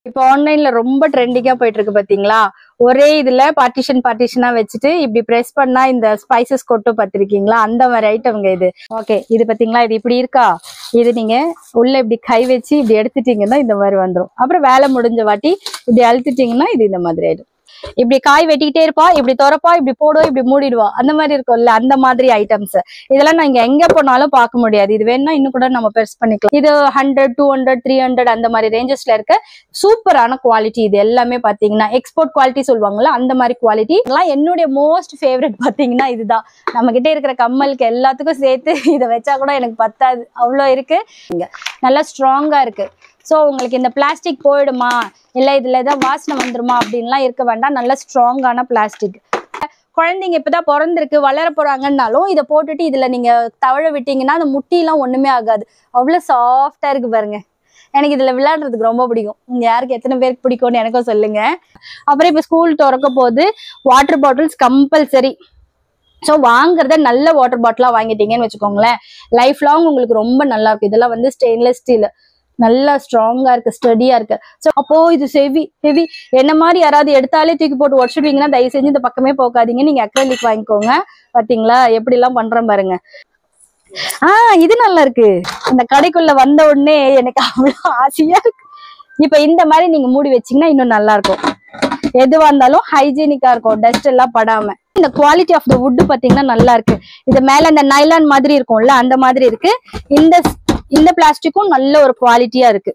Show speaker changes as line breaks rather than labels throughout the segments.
இப்போ ஆன்லைன்ல ரொம்ப ட்ரெண்டிங்கா போயிட்டு இருக்கு பாத்தீங்களா ஒரே இதுல பார்ட்டிஷன் பார்ட்டிஷனா வச்சுட்டு இப்படி பிரஸ் பண்ணா இந்த ஸ்பைசஸ் கொட்டும் பார்த்திருக்கீங்களா அந்த மாதிரி ஐட்டம்ங்க இது ஓகே இது பாத்தீங்களா இது இப்படி இருக்கா இது நீங்க உள்ள இப்படி கை வச்சு இப்படி எடுத்துட்டீங்கன்னா இந்த மாதிரி வந்துரும் அப்புறம் வேலை முடிஞ்ச வாட்டி இப்படி அழுத்திட்டீங்கன்னா இது இந்த மாதிரி ஆயிடும் இப்படி காய் வெட்டிக்கிட்டே இருப்பா இப்படி திறப்பா இப்படி போடுவா இப்படி மூடிடுவா அந்த மாதிரி இருக்கும்ல அந்த மாதிரி ஐட்டம்ஸ் இதெல்லாம் நான் இங்க எங்க போனாலும் பார்க்க முடியாது இது வேணா இன்னும் கூட நம்ம பெருசு பண்ணிக்கலாம் இது hundred two hundred three hundred அந்த மாதிரி ரேஞ்சஸ்ல இருக்க சூப்பரான குவாலிட்டி இது எல்லாமே பாத்தீங்கன்னா எக்ஸ்போர்ட் குவாலிட்டி சொல்லுவாங்கல்ல அந்த மாதிரி குவாலிட்டி எல்லாம் என்னுடைய மோஸ்ட் ஃபேவரட் பாத்தீங்கன்னா இதுதான் நம்ம கிட்ட இருக்கிற கம்மலுக்கு எல்லாத்துக்கும் சேர்த்து இதை வச்சா கூட எனக்கு பத்தாது அவ்வளோ இருக்கு இங்க நல்லா ஸ்ட்ராங்கா இருக்கு ஸோ உங்களுக்கு இந்த பிளாஸ்டிக் போயிடுமா இல்லை இதுல ஏதாவது வாசனை வந்துருமா அப்படின்லாம் இருக்க வேண்டாம் நல்ல ஸ்ட்ராங்கான பிளாஸ்டிக் குழந்தைங்க இப்பதான் பிறந்திருக்கு வளர போறாங்கன்னாலும் இதை போட்டுட்டு இதுல நீங்க தவழ விட்டீங்கன்னா அந்த முட்டிலாம் ஒண்ணுமே ஆகாது அவ்வளவு சாஃப்டா இருக்கு பாருங்க எனக்கு இதுல விளையாடுறதுக்கு ரொம்ப பிடிக்கும் இங்க யாருக்கு எத்தனை பேருக்கு பிடிக்கும்னு எனக்கும் சொல்லுங்க அப்புறம் இப்ப ஸ்கூல் திறக்க போது வாட்டர் பாட்டில்ஸ் கம்பல்சரி ஸோ வாங்குறத நல்ல வாட்டர் பாட்டிலா வாங்கிட்டீங்கன்னு வச்சுக்கோங்களேன் லைஃப் லாங் உங்களுக்கு ரொம்ப நல்லா இருக்கும் இதெல்லாம் வந்து ஸ்டெயின்லெஸ் ஸ்டீல் நல்லா ஸ்ட்ராங்கா இருக்கு ஸ்டடியா இருக்கு ஸோ அப்போ இது ஹெவி ஹெவி என்ன மாதிரி யாராவது எடுத்தாலே தூக்கி போட்டு உடச்சிடுவீங்கன்னா தயவு செஞ்சு இந்த பக்கமே போகாதீங்க நீங்க அக்ரலிக் வாங்கிக்கோங்க பாத்தீங்களா எப்படி எல்லாம் பண்றேன் பாருங்க ஆஹ் இது நல்லா இருக்கு இந்த கடைக்குள்ள வந்த உடனே எனக்கு அவ்வளவு ஆசையா இருக்கு இப்ப இந்த மாதிரி நீங்க மூடி வச்சீங்கன்னா இன்னும் நல்லா இருக்கும் எதுவா இருந்தாலும் ஹைஜீனிக்கா இருக்கும் டஸ்ட் எல்லாம் படாம இந்த குவாலிட்டி ஆஃப் த வுட் பாத்தீங்கன்னா நல்லா இருக்கு இது மேல இந்த நைலான் மாதிரி இருக்கும்ல அந்த மாதிரி இருக்கு இந்த இந்த பிளாஸ்டிக்கும் நல்ல ஒரு குவாலிட்டியா இருக்கு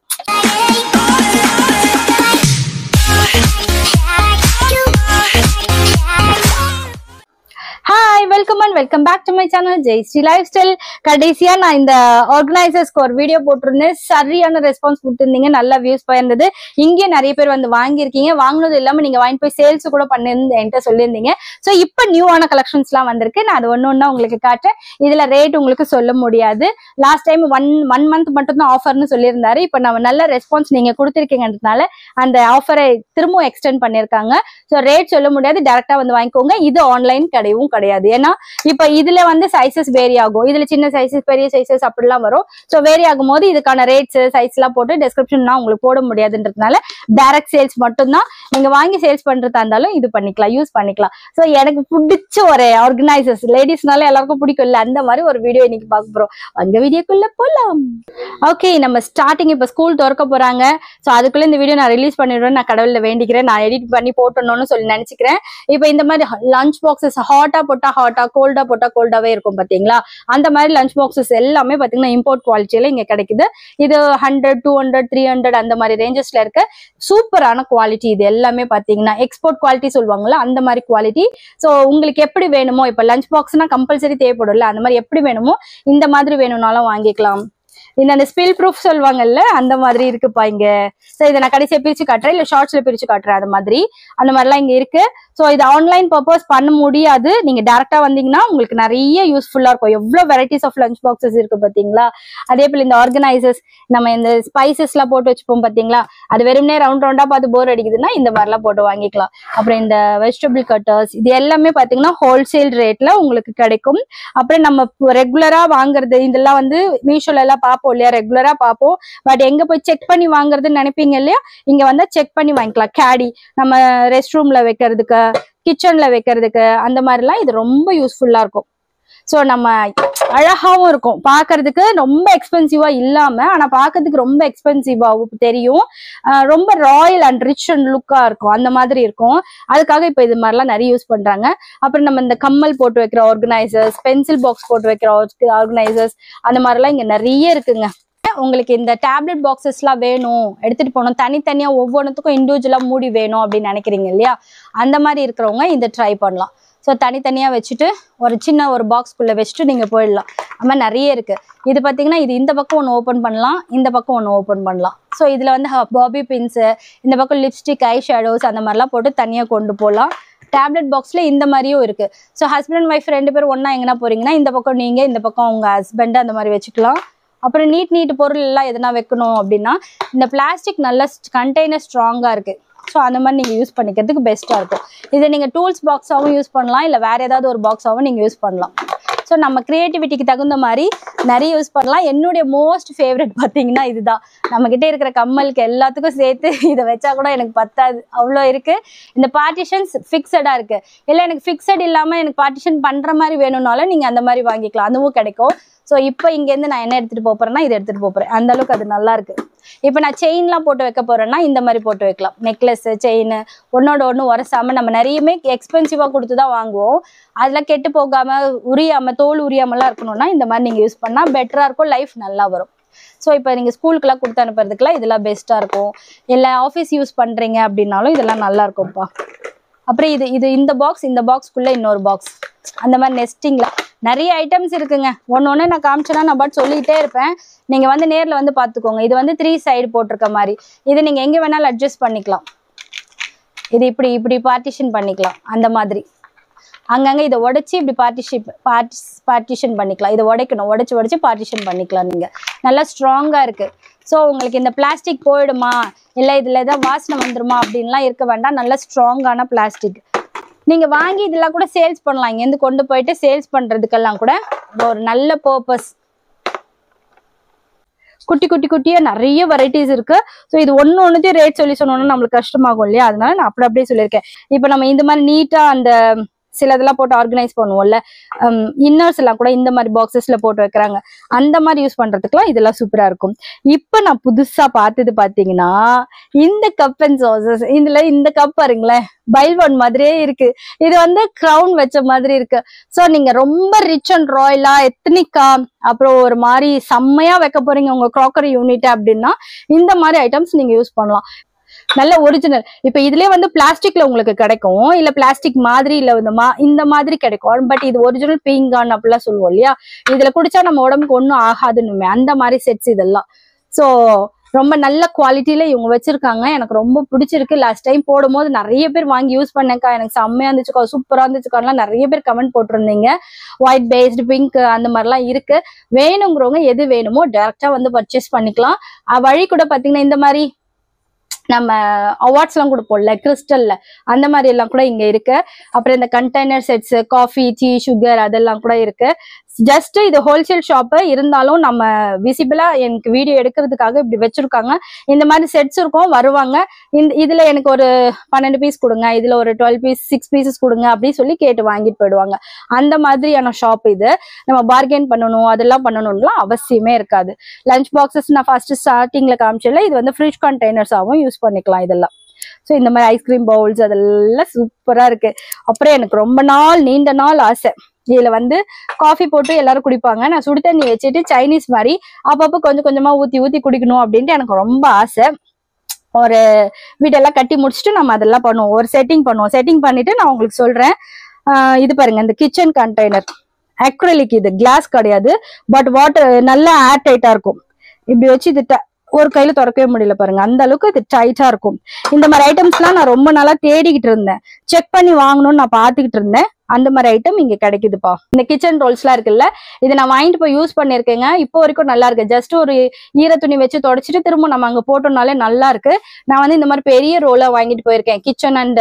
hi welcome and welcome back to my channel Jai Sri lifestyle கடைசியா நான் இந்த ஆர்கனைசர்ஸ்க்கு ஒரு வீடியோ போட்டிருந்தேன் சரியான ரெஸ்பான்ஸ் கொடுத்துருந்தீங்க நல்ல வியூஸ் போயிருந்தது இங்கே நிறைய பேர் வந்து வாங்கியிருக்கீங்க வாங்கினது இல்லாம நீங்க வாங்கி போய் சேல்ஸ் கூட பண்ணிருந்து என்கிட்ட சொல்லியிருந்தீங்க ஸோ இப்போ நியூவான கலெக்ஷன்ஸ்லாம் வந்திருக்கு நான் அது ஒன்று ஒன்றா உங்களுக்கு காட்டுறேன் இதுல ரேட் உங்களுக்கு சொல்ல முடியாது last time one one month மட்டும் தான் ஆஃபர்னு சொல்லியிருந்தாரு இப்போ நம்ம நல்ல ரெஸ்பான்ஸ் நீங்க கொடுத்துருக்கீங்கன்றதுனால அந்த ஆஃபரை திரும்பவும் எக்ஸ்டெண்ட் பண்ணியிருக்காங்க ஸோ ரேட் சொல்ல முடியாது டேரக்டா வந்து வாங்கிக்கோங்க இது ஆன்லைன் கிடையவும் கிடையாது ஏன்னா இப்ப இதுல வந்து சைசஸ் வேரி ஆகும் இதுல சின்ன சைசஸ் பெரிய சைசஸ் அப்படிலாம் வரும் ஸோ வேரி ஆகும் போது இதுக்கான ரேட்ஸ் சைஸ் எல்லாம் போட்டு டிஸ்கிரிப்ஷன்லாம் உங்களுக்கு போட முடியாதுன்றதுனால டைரக்ட் சேல்ஸ் மட்டும்தான் நீங்க வாங்கி சேல்ஸ் பண்றதா இருந்தாலும் இது பண்ணிக்கலாம் யூஸ் பண்ணிக்கலாம் ஸோ எனக்கு பிடிச்ச ஒரு ஆர்கனைசர்ஸ் லேடிஸ்னால எல்லாருக்கும் பிடிக்கும் இல்ல அந்த மாதிரி ஒரு வீடியோ இன்னைக்கு பார்க்க போறோம் அந்த வீடியோக்குள்ள போலாம் ஓகே நம்ம ஸ்டார்டிங் இப்ப ஸ்கூல் திறக்க போறாங்க ஸோ அதுக்குள்ள இந்த வீடியோ நான் ரிலீஸ் பண்ணிடுவேன் நான் கடவுள்ல வேண்டிக்கிறேன் நான் எடிட் பண்ணி போட்டணும்னு சொல்லி நினைச்சுக்கிறேன் இப்போ இந்த மாதிரி லஞ்ச் பாக்ஸஸ் ஹாட்டா போட்டா ஹாட்டா கோல்டா போட்டா கோல்டாவே இருக்கும் பாத்தீங்களா அந்த மாதிரி லஞ்ச் பாக்ஸஸ் எல்லாமே பாத்தீங்கன்னா இம்போர்ட் குவாலிட்டியில இங்க கிடைக்குது இது hundred two hundred three hundred அந்த மாதிரி ரேஞ்சஸ்ல இருக்க சூப்பரான குவாலிட்டி இது எல்லாமே பாத்தீங்கன்னா எக்ஸ்போர்ட் குவாலிட்டி சொல்லுவாங்கல்ல அந்த மாதிரி குவாலிட்டி ஸோ உங்களுக்கு எப்படி வேணுமோ இப்போ லஞ்ச் பாக்ஸ்னா கம்பல்சரி தேவைப்படும்ல அந்த மாதிரி எப்படி வேணுமோ இந்த மாதிரி வேணும்னாலும் வாங்கிக்கலாம் இந்த அந்த ஸ்பில் ப்ரூஃப் சொல்லுவாங்கல்ல அந்த மாதிரி இருக்குப்பா இங்க ஸோ இதை நான் கடைசியா பிரிச்சு காட்டுறேன் இல்ல ஷார்ட்ஸ்ல பிரிச்சு காட்டுறேன் அது மாதிரி அந்த மாதிரிலாம் இங்க இருக்கு ஸோ இது ஆன்லைன் பர்பஸ் பண்ண முடியாது நீங்க டேரக்டா வந்தீங்கன்னா உங்களுக்கு நிறைய யூஸ்ஃபுல்லா இருக்கும் எவ்வளவு வெரைட்டிஸ் ஆஃப் லஞ்ச் பாக்ஸஸ் இருக்கு பாத்தீங்களா அதே போல இந்த ஆர்கனைசர்ஸ் நம்ம இந்த ஸ்பைசஸ் எல்லாம் போட்டு வச்சுப்போம் பாத்தீங்களா அது வெறுமனே ரவுண்ட் ரவுண்டா பார்த்து போர் அடிக்குதுன்னா இந்த மாதிரிலாம் போட்டு வாங்கிக்கலாம் அப்புறம் இந்த வெஜிடபிள் கட்டர்ஸ் இது எல்லாமே பாத்தீங்கன்னா ஹோல்சேல் ரேட்ல உங்களுக்கு கிடைக்கும் அப்புறம் நம்ம ரெகுலரா வாங்குறது இதெல்லாம் வந்து மீஷோல எல்லாம் பார்ப்போம் இல்லையா ரெகுலரா பார்ப்போம் பட் எங்க போய் செக் பண்ணி வாங்குறதுன்னு நினைப்பீங்க இல்லையா இங்க வந்தா செக் பண்ணி வாங்கிக்கலாம் கேடி நம்ம ரெஸ்ட் ரூம்ல வைக்கிறதுக்கு கிச்சன்ல வைக்கிறதுக்கு அந்த மாதிரிலாம் இது ரொம்ப யூஸ்ஃபுல்லா இருக்கும் ஸோ நம்ம அழகாவும் இருக்கும் பார்க்கிறதுக்கு ரொம்ப எக்ஸ்பென்சிவா இல்லாம ஆனா பார்க்கிறதுக்கு ரொம்ப எக்ஸ்பென்சிவாகவும் தெரியும் ஆஹ் ரொம்ப ராயல் அண்ட் ரிச் அண்ட் லுக்கா இருக்கும் அந்த மாதிரி இருக்கும் அதுக்காக இப்போ இது மாதிரிலாம் நிறைய யூஸ் பண்றாங்க அப்புறம் நம்ம இந்த கம்மல் போட்டு வைக்கிற ஆர்கனைசர்ஸ் பென்சில் பாக்ஸ் போட்டு வைக்கிற ஆர்கனைசர்ஸ் அந்த மாதிரிலாம் இங்க நிறைய இருக்குங்க உங்களுக்கு இந்த டேப்லெட் பாக்ஸஸ்லாம் வேணும் எடுத்துட்டு போகணும் தனித்தனியா ஒவ்வொன்றுத்துக்கும் இண்டிவிஜுவலா மூடி வேணும் அப்படின்னு நினைக்கிறீங்க இல்லையா அந்த மாதிரி இருக்கிறவங்க இதை ட்ரை பண்ணலாம் ஸோ தனித்தனியாக வச்சுட்டு ஒரு சின்ன ஒரு பாக்ஸ்குள்ளே வச்சுட்டு நீங்கள் போயிடலாம் அது மாதிரி நிறைய இருக்குது இது பார்த்தீங்கன்னா இது இந்த பக்கம் ஒன்று ஓப்பன் பண்ணலாம் இந்த பக்கம் ஒன்று ஓப்பன் பண்ணலாம் ஸோ இதில் வந்து பாபி பின்ஸு இந்த பக்கம் லிப்ஸ்டிக் ஐ ஷேடோஸ் அந்த மாதிரிலாம் போட்டு தனியாக கொண்டு போகலாம் டேப்லெட் பாக்ஸ்ல இந்த மாதிரியும் இருக்கு ஸோ ஹஸ்பண்ட் அண்ட் ஒய்ஃப் ரெண்டு பேரும் ஒண்ணா எங்கன்னா போறீங்கன்னா இந்த பக்கம் நீங்க இந்த பக்கம் உங்க ஹஸ்பண்ட் அந்த மாதிரி வச்சுக்கலாம் அப்புறம் நீட் நீட் பொருள் எல்லாம் எதனா வைக்கணும் அப்படின்னா இந்த பிளாஸ்டிக் நல்ல கண்டெய்னர் ஸ்ட்ராங்கா இருக்கு ஸோ அந்த மாதிரி நீங்கள் யூஸ் பண்ணிக்கிறதுக்கு பெஸ்ட்டாக இருக்கும் இதை நீங்கள் டூல்ஸ் பாக்ஸாகவும் யூஸ் பண்ணலாம் இல்லை வேற ஏதாவது ஒரு பாக்ஸாகவும் நீங்கள் யூஸ் பண்ணலாம் ஸோ நம்ம கிரியேட்டிவிட்டிக்கு தகுந்த மாதிரி நிறைய யூஸ் பண்ணலாம் என்னுடைய மோஸ்ட் ஃபேவரட் பார்த்தீங்கன்னா இதுதான் நம்ம கிட்ட இருக்கிற கம்மலுக்கு எல்லாத்துக்கும் சேர்த்து இதை வச்சா கூட எனக்கு பத்தாது அவ்வளோ இருக்கு இந்த பார்ட்டிஷன்ஸ் ஃபிக்ஸடா இருக்கு இல்லை எனக்கு ஃபிக்ஸட் இல்லாம எனக்கு பார்ட்டிஷன் பண்ற மாதிரி வேணும்னாலும் நீங்க அந்த மாதிரி வாங்கிக்கலாம் அதுவும் கிடைக்கும் ஸோ இப்போ இங்கேருந்து நான் என்ன எடுத்துட்டு போப் போறேன்னா இதை எடுத்துட்டு போப் போறேன் அந்த அளவுக்கு அது நல்லா இருக்கு இப்போ நான் செயின்லாம் போட்டு வைக்க போறேன்னா இந்த மாதிரி போட்டு வைக்கலாம் நெக்லஸ் செயின் ஒன்னோட ஒன்று உரசாம நம்ம நிறையமே எக்ஸ்பென்சிவாக கொடுத்து தான் வாங்குவோம் அதெல்லாம் கெட்டு போகாம உரியாம தோல் உரியாமலாம் இருக்கணும்னா இந்த மாதிரி நீங்க யூஸ் பண்ணா பெட்டரா இருக்கும் லைஃப் நல்லா வரும் ஸோ இப்போ நீங்கள் ஸ்கூலுக்குலாம் கொடுத்து அனுப்புறதுக்குலாம் இதெல்லாம் பெஸ்ட்டாக இருக்கும் இல்லை ஆஃபீஸ் யூஸ் பண்ணுறீங்க அப்படின்னாலும் இதெல்லாம் நல்லா இருக்கும்ப்பா அப்புறம் இது இது இந்த பாக்ஸ் இந்த பாக்ஸ்க்குள்ளே இன்னொரு பாக்ஸ் அந்த மாதிரி நெஸ்டிங்கில் நிறைய ஐட்டம்ஸ் இருக்குங்க ஒன்று ஒன்று நான் காமிச்சேன்னா நான் பாட்டு சொல்லிக்கிட்டே இருப்பேன் நீங்கள் வந்து நேரில் வந்து பார்த்துக்கோங்க இது வந்து த்ரீ சைடு போட்டிருக்க மாதிரி இது நீங்கள் எங்கே வேணாலும் அட்ஜஸ்ட் பண்ணிக்கலாம் இது இப்படி இப்படி பார்ட்டிஷன் பண்ணிக்கலாம் அந்த மாதிரி அங்கங்க இதை உடைச்சி இப்படி பார்ட்டிஷிப் பார்ட்டி பார்ட்டிஷன் பண்ணிக்கலாம் இதை உடைக்கணும் உடைச்சு உடைச்சு பார்ட்டிஷன் பண்ணிக்கலாம் நீங்க நல்லா ஸ்ட்ராங்கா இருக்கு ஸோ உங்களுக்கு இந்த பிளாஸ்டிக் போயிடுமா இல்லை இதுல ஏதாவது வாசனை வந்துருமா அப்படின்லாம் இருக்க வேண்டாம் நல்ல ஸ்ட்ராங்கான பிளாஸ்டிக் நீங்க வாங்கி இதெல்லாம் கூட சேல்ஸ் பண்ணலாம் இங்கேருந்து கொண்டு போயிட்டு சேல்ஸ் பண்றதுக்கெல்லாம் கூட ஒரு நல்ல பர்பஸ் குட்டி குட்டி குட்டியா நிறைய வெரைட்டிஸ் இருக்கு ஸோ இது ஒன்று ஒன்றுத்தையும் ரேட் சொல்லி சொன்னோம்னா நம்மளுக்கு கஷ்டமாகும் இல்லையா அதனால நான் அப்படி அப்படியே சொல்லியிருக்கேன் இப்போ நம்ம இந்த மாதிரி நீட்டா அந்த சில இதெல்லாம் போட்டு ஆர்கனைஸ் பண்ணுவோம்ல இன்னர்ஸ் எல்லாம் கூட இந்த மாதிரி பாக்ஸஸ்ல போட்டு வைக்கிறாங்க அந்த மாதிரி யூஸ் பண்றதுக்குலாம் இதெல்லாம் சூப்பரா இருக்கும் இப்போ நான் புதுசா பார்த்தது பாத்தீங்கன்னா இந்த கப் அண்ட் சாசஸ் இதுல இந்த கப் பாருங்களேன் பைல்வான் மாதிரியே இருக்கு இது வந்து கிரவுன் வச்ச மாதிரி இருக்கு சோ நீங்க ரொம்ப ரிச் அண்ட் ராயலா எத்தனிக்கா அப்புறம் ஒரு மாதிரி செம்மையா வைக்க போறீங்க உங்க க்ராக்கரி யூனிட் அப்படின்னா இந்த மாதிரி ஐட்டம்ஸ் நீங்க யூஸ் பண்ணலாம் நல்ல ஒரிஜினல் இப்ப இதுலயே வந்து பிளாஸ்டிக்ல உங்களுக்கு கிடைக்கும் இல்ல பிளாஸ்டிக் மாதிரி இல்ல இந்த மா இந்த மாதிரி கிடைக்கும் பட் இது ஒரிஜினல் பீங்கான் அப்படிலாம் சொல்லுவோம் இல்லையா இதுல குடிச்சா நம்ம உடம்புக்கு ஒன்றும் ஆகாதுன்னு அந்த மாதிரி செட்ஸ் இதெல்லாம் சோ ரொம்ப நல்ல குவாலிட்டியில இவங்க வச்சிருக்காங்க எனக்கு ரொம்ப பிடிச்சிருக்கு லாஸ்ட் டைம் போடும்போது நிறைய பேர் வாங்கி யூஸ் பண்ணேக்கா எனக்கு செம்மையா இருந்துச்சுக்கா சூப்பரா இருந்துச்சுக்காலாம் நிறைய பேர் கமெண்ட் போட்டிருந்தீங்க ஒயிட் பேஸ்டு பிங்க் அந்த மாதிரிலாம் இருக்கு வேணுங்கிறவங்க எது வேணுமோ டைரக்டா வந்து பர்ச்சேஸ் பண்ணிக்கலாம் அஹ் வழி கூட பாத்தீங்கன்னா இந்த மாதிரி நம்ம அவார்ட்ஸ் எல்லாம் கொடுப்போம்ல கிறிஸ்டல்ல அந்த மாதிரி எல்லாம் கூட இங்க இருக்கு அப்புறம் இந்த container sets coffee tea sugar அதெல்லாம் கூட இருக்கு ஜஸ்ட் இது ஹோல்சேல் ஷாப்பு இருந்தாலும் நம்ம விசிபிளா எனக்கு வீடியோ எடுக்கிறதுக்காக இப்படி வச்சிருக்காங்க இந்த மாதிரி செட்ஸ் இருக்கும் வருவாங்க இந்த இதுல எனக்கு ஒரு பன்னெண்டு பீஸ் கொடுங்க இதுல ஒரு டுவெல் பீஸ் சிக்ஸ் பீசஸ் கொடுங்க அப்படின்னு சொல்லி கேட்டு வாங்கிட்டு போயிடுவாங்க அந்த மாதிரியான ஷாப் இது நம்ம பார்கெயின் பண்ணணும் அதெல்லாம் பண்ணணும்லாம் அவசியமே இருக்காது லஞ்ச் பாக்ஸஸ் நான் ஃபர்ஸ்ட் ஸ்டார்டிங்ல காமிச்சல இது வந்து ஃப்ரிட்ஜ் கண்டெய்னர்ஸாகவும் யூஸ் பண்ணிக்கலாம் இதெல்லாம் ஸோ இந்த மாதிரி ஐஸ்கிரீம் பவுல்ஸ் அதெல்லாம் சூப்பரா இருக்கு அப்புறம் எனக்கு ரொம்ப நாள் நீண்ட நாள் ஆசை இதுல வந்து காஃபி போட்டு எல்லாரும் குடிப்பாங்க நான் சுடு தண்ணி வச்சுட்டு சைனீஸ் மாதிரி அப்பப்போ கொஞ்சம் கொஞ்சமா ஊத்தி ஊத்தி குடிக்கணும் அப்படின்ட்டு எனக்கு ரொம்ப ஆசை ஒரு வீடெல்லாம் கட்டி முடிச்சுட்டு நம்ம அதெல்லாம் பண்ணுவோம் ஒரு செட்டிங் பண்ணுவோம் செட்டிங் பண்ணிட்டு நான் உங்களுக்கு சொல்றேன் ஆஹ் இது பாருங்க இந்த கிச்சன் கண்டெய்னர் அக்ரலிக் இது கிளாஸ் கிடையாது பட் வாட்டர் நல்லா ஏர் டைட்டா இருக்கும் இப்படி வச்சு இது ட- ஒரு கையில திறக்கவே முடியல பாருங்க அந்த அளவுக்கு இது டைட்டா இருக்கும் இந்த மாதிரி ஐட்டம்ஸ்லாம் நான் ரொம்ப நாளா தேடிக்கிட்டு இருந்தேன் செக் பண்ணி வாங்கணும்னு நான் பாத்துக்கிட்டு இருந்தேன் அந்த மாதிரி ஐட்டம் இங்க கிடைக்குதுப்பா இந்த கிச்சன் ரோல்ஸ்லாம் இருக்குல்ல இதை நான் வாங்கிட்டு போய் யூஸ் பண்ணிருக்கேங்க இப்போ வரைக்கும் நல்லா இருக்கு ஜஸ்ட் ஒரு ஈர துணி வச்சு தொடச்சிட்டு திரும்ப நம்ம அங்க போட்டோம்னாலே நல்லா இருக்கு நான் வந்து இந்த மாதிரி பெரிய ரோலா வாங்கிட்டு போயிருக்கேன் கிச்சன் அண்ட்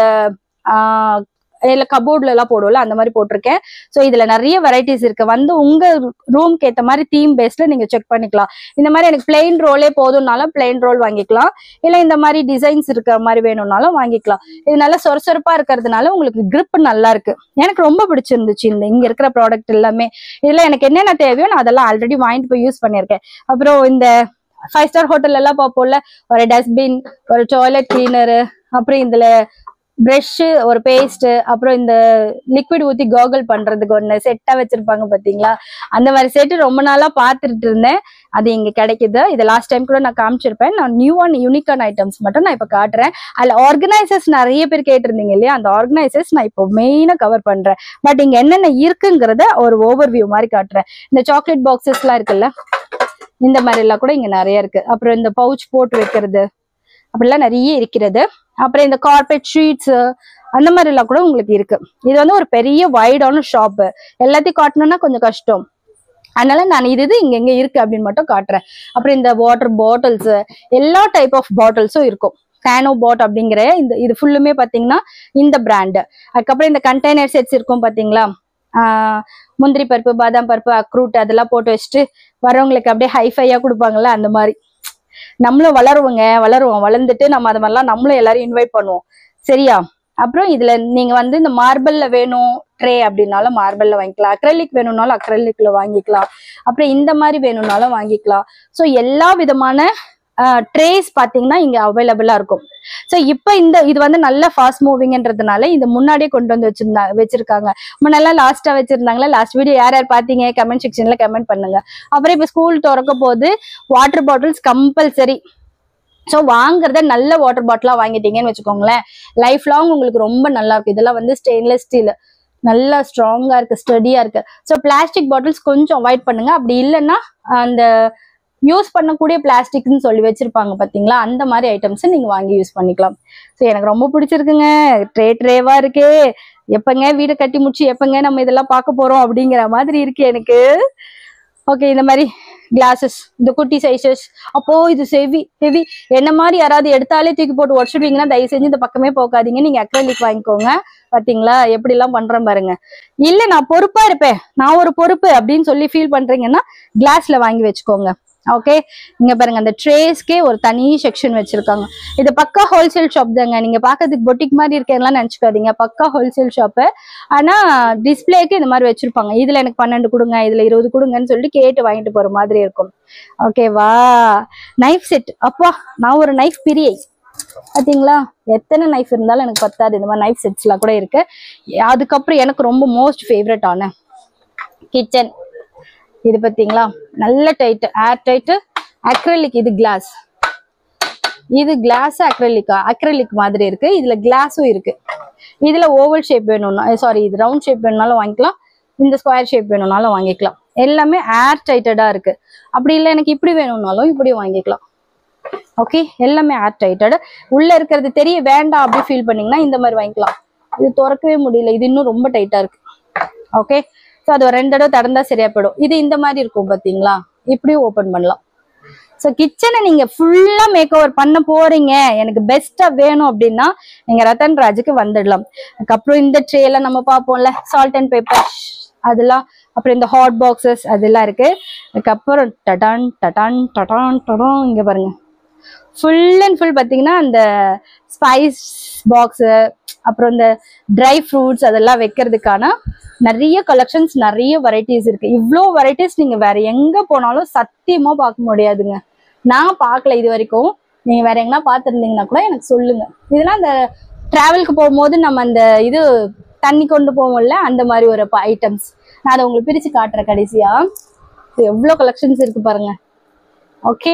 இல்ல கபோர்ட்ல எல்லாம் போடுவோம்ல அந்த மாதிரி போட்டிருக்கேன் ஸோ இதுல நிறைய வெரைட்டிஸ் இருக்கு வந்து உங்க ரூம்க்கு ஏத்த மாதிரி தீம் பேஸ்ல நீங்க செக் பண்ணிக்கலாம் இந்த மாதிரி எனக்கு பிளெயின் ரோலே போதும்னாலும் பிளெயின் ரோல் வாங்கிக்கலாம் இல்ல இந்த மாதிரி டிசைன்ஸ் இருக்கிற மாதிரி வேணும்னாலும் வாங்கிக்கலாம் இது நல்லா சொரசொரப்பா இருக்கிறதுனால உங்களுக்கு grip நல்லா இருக்கு எனக்கு ரொம்ப பிடிச்சிருந்துச்சு இந்த இங்க இருக்கிற ப்ராடக்ட் எல்லாமே இதுல எனக்கு என்னென்ன தேவையோ நான் அதெல்லாம் ஆல்ரெடி வாங்கிட்டு போய் யூஸ் பண்ணியிருக்கேன் அப்புறம் இந்த ஃபைவ் ஸ்டார் ஹோட்டல் எல்லாம் பார்ப்போம்ல ஒரு டஸ்ட்பின் ஒரு டாய்லெட் கிளீனரு அப்புறம் இதுல ப்ரஷ் ஒரு பேஸ்ட் அப்புறம் இந்த லிக்விட் ஊத்தி கோகல் பண்றதுக்கு ஒண்ணு செட்டா வச்சிருப்பாங்க பாத்தீங்களா அந்த மாதிரி செட்டு ரொம்ப நாளா பார்த்துட்டு இருந்தேன் அது இங்க கிடைக்குது இது லாஸ்ட் டைம் கூட நான் காமிச்சிருப்பேன் நான் நியூ அண்ட் யூனிக்கான ஐட்டம்ஸ் மட்டும் நான் இப்ப காட்டுறேன் அதுல ஆர்கனைசர்ஸ் நிறைய பேர் கேட்டிருந்தீங்க இல்லையா அந்த ஆர்கனைசர்ஸ் நான் இப்போ மெயினா கவர் பண்றேன் பட் இங்க என்னென்ன இருக்குங்கிறத ஒரு ஓவர் வியூ மாதிரி காட்டுறேன் இந்த சாக்லேட் பாக்ஸஸ் எல்லாம் இருக்குல்ல இந்த மாதிரி எல்லாம் கூட இங்க நிறைய இருக்கு அப்புறம் இந்த பவுச் போட்டு வைக்கிறது அப்படிலாம் நிறைய இருக்கிறது அப்புறம் இந்த கார்பெட் ஷீட்ஸ் அந்த மாதிரி எல்லாம் கூட உங்களுக்கு இருக்கு இது வந்து ஒரு பெரிய வைடான ஷாப் எல்லாத்தையும் காட்டணும்னா கொஞ்சம் கஷ்டம் அதனால நான் இது இது இங்க எங்க இருக்கு அப்படின்னு மட்டும் காட்டுறேன் அப்புறம் இந்த வாட்டர் பாட்டில்ஸ் எல்லா டைப் ஆஃப் பாட்டில்ஸும் இருக்கும் கேனோ பாட் அப்படிங்கிற இந்த இது ஃபுல்லுமே பாத்தீங்கன்னா இந்த பிராண்டு அதுக்கப்புறம் இந்த கண்டெய்னர் செட்ஸ் இருக்கும் பாத்தீங்களா ஆஹ் முந்திரி பருப்பு பாதாம் பருப்பு அக்ரூட் அதெல்லாம் போட்டு வச்சுட்டு வரவங்களுக்கு அப்படியே ஹைஃபையா கொடுப்பாங்கல்ல அந்த மாதிரி நம்மளும் வளருவோங்க வளருவோம் வளர்ந்துட்டு நம்ம அது மாதிரிலாம் நம்மளும் எல்லாரும் இன்வைட் பண்ணுவோம் சரியா அப்புறம் இதுல நீங்க வந்து இந்த மார்பிள்ல வேணும் ட்ரே அப்படின்னாலும் மார்பிள்ல வாங்கிக்கலாம் அக்ரலிக் வேணும்னாலும் அக்ரலிக்ல வாங்கிக்கலாம் அப்புறம் இந்த மாதிரி வேணும்னாலும் வாங்கிக்கலாம் ஸோ எல்லா விதமான ட்ரேஸ் பாத்தீங்கன்னா இங்க அவைலபிளா இருக்கும் ஸோ இப்போ இந்த இது வந்து நல்ல ஃபாஸ்ட் மூவிங்ன்றதுனால இது முன்னாடியே கொண்டு வந்து வச்சிருந்தா வச்சிருக்காங்க முன்னெல்லாம் லாஸ்டா வச்சிருந்தாங்களா லாஸ்ட் வீடியோ யார் யார் பாத்தீங்க கமெண்ட் செக்ஷன்ல கமெண்ட் பண்ணுங்க அப்புறம் இப்போ ஸ்கூல் திறக்க போது வாட்டர் பாட்டில்ஸ் கம்பல்சரி ஸோ வாங்குறத நல்ல வாட்டர் பாட்டிலா வாங்கிட்டீங்கன்னு வச்சுக்கோங்களேன் லைஃப் லாங் உங்களுக்கு ரொம்ப நல்லா இருக்கும் இதெல்லாம் வந்து ஸ்டெயின்லெஸ் ஸ்டீல் நல்லா ஸ்ட்ராங்கா இருக்கு ஸ்டடியா இருக்கு ஸோ பிளாஸ்டிக் பாட்டில்ஸ் கொஞ்சம் அவாய்ட் பண்ணுங்க அப்படி இல்லைன்னா அந்த யூஸ் பண்ணக்கூடிய பிளாஸ்டிக்னு சொல்லி வச்சிருப்பாங்க பாத்தீங்களா அந்த மாதிரி ஐட்டம்ஸ் நீங்க வாங்கி யூஸ் பண்ணிக்கலாம் ஸோ எனக்கு ரொம்ப பிடிச்சிருக்குங்க ட்ரே ட்ரேவா இருக்கே எப்பங்க வீடு கட்டி முடிச்சு எப்பங்க நம்ம இதெல்லாம் பார்க்க போறோம் அப்படிங்கிற மாதிரி இருக்கு எனக்கு ஓகே இந்த மாதிரி கிளாஸஸ் இந்த குட்டி சைஸஸ் அப்போ இது செவி ஹெவி என்ன மாதிரி யாராவது எடுத்தாலே தூக்கி போட்டு உடச்சிடுவீங்கன்னா தயவு செஞ்சு இந்த பக்கமே போகாதீங்க நீங்க அக்ரலிக் வாங்கிக்கோங்க பாத்தீங்களா எப்படி எல்லாம் பண்றேன் பாருங்க இல்ல நான் பொறுப்பா இருப்பேன் நான் ஒரு பொறுப்பு அப்படின்னு சொல்லி ஃபீல் பண்றீங்கன்னா கிளாஸ்ல வாங்கி வச்சுக்கோங்க ஓகே இங்க பாருங்க அந்த ட்ரேஸ்க்கே ஒரு தனி செக்ஷன் வச்சிருக்காங்க இது பக்கா ஹோல்சேல் ஷாப் தாங்க நீங்க பாக்கிறதுக்கு பொட்டிக் மாதிரி இருக்கேன்லாம் நினைச்சுக்காதீங்க பக்கா ஹோல்சேல் ஷாப்பு ஆனா டிஸ்பிளேக்கு இந்த மாதிரி வச்சிருப்பாங்க இதுல எனக்கு பன்னெண்டு கொடுங்க இதுல இருபது கொடுங்கன்னு சொல்லிட்டு கேட்டு வாங்கிட்டு போற மாதிரி இருக்கும் ஓகேவா நைஃப் செட் அப்பா நான் ஒரு நைஃப் பிரியை பாத்தீங்களா எத்தனை நைஃப் இருந்தாலும் எனக்கு பத்தாது இந்த மாதிரி நைஃப் செட்ஸ்லாம் கூட இருக்கு அதுக்கப்புறம் எனக்கு ரொம்ப மோஸ்ட் ஃபேவரட் ஆன கிச்சன் இது பாத்தீங்களா நல்ல டைட் ஏர் டைட் அக்ரலிக் இது கிளாஸ் இது கிளாஸ் அக்ரலிக்கா அக்ரலிக் மாதிரி இருக்கு இதுல கிளாஸும் இருக்கு இதுல ஓவல் ஷேப் வேணும்னா சாரி இது ரவுண்ட் ஷேப் வேணும்னாலும் வாங்கிக்கலாம் இந்த ஸ்கொயர் ஷேப் வேணும்னாலும் வாங்கிக்கலாம் எல்லாமே ஏர் டைட்டடா இருக்கு அப்படி இல்லை எனக்கு இப்படி வேணும்னாலும் இப்படி வாங்கிக்கலாம் ஓகே எல்லாமே ஏர் டைட்டட் உள்ள இருக்கிறது தெரிய வேண்டாம் அப்படி ஃபீல் பண்ணீங்கன்னா இந்த மாதிரி வாங்கிக்கலாம் இது திறக்கவே முடியல இது இன்னும் ரொம்ப டைட்டா இருக்கு ஓகே ஸோ அது ஒரு ரெண்டு தடவை திறந்தா சரியா போயிடும் இது இந்த மாதிரி இருக்கும் பாத்தீங்களா இப்படியும் ஓபன் பண்ணலாம் ஸோ கிச்சனை நீங்க ஃபுல்லா மேக் ஓவர் பண்ண போறீங்க எனக்கு பெஸ்டா வேணும் அப்படின்னா நீங்க ரத்தன் ராஜுக்கு வந்துடலாம் அதுக்கப்புறம் இந்த ட்ரே எல்லாம் நம்ம பார்ப்போம்ல சால்ட் அண்ட் பேப்பர் அதெல்லாம் அப்புறம் இந்த ஹாட் பாக்ஸஸ் அதெல்லாம் இருக்கு அதுக்கப்புறம் டடான் டடான் டடான் டடான் இங்க பாருங்க ஃபுல் அண்ட் ஃபுல் பார்த்தீங்கன்னா அந்த ஸ்பைஸ் பாக்ஸு அப்புறம் இந்த ட்ரை ஃப்ரூட்ஸ் அதெல்லாம் வைக்கிறதுக்கான நிறைய கலெக்ஷன்ஸ் நிறைய வெரைட்டிஸ் இருக்கு இவ்வளோ வெரைட்டிஸ் நீங்க வேற எங்க போனாலும் சத்தியமா பார்க்க முடியாதுங்க நான் பார்க்கல இது வரைக்கும் நீங்க வேற எங்கன்னா பார்த்துருந்தீங்கன்னா கூட எனக்கு சொல்லுங்க இதெல்லாம் அந்த டிராவலுக்கு போகும்போது நம்ம அந்த இது தண்ணி கொண்டு போவோம்ல அந்த மாதிரி ஒரு ஐட்டம்ஸ் நான் அதை உங்களுக்கு பிரிச்சு காட்டுறேன் கடைசியா இது எவ்வளோ கலெக்ஷன்ஸ் இருக்கு பாருங்க ஓகே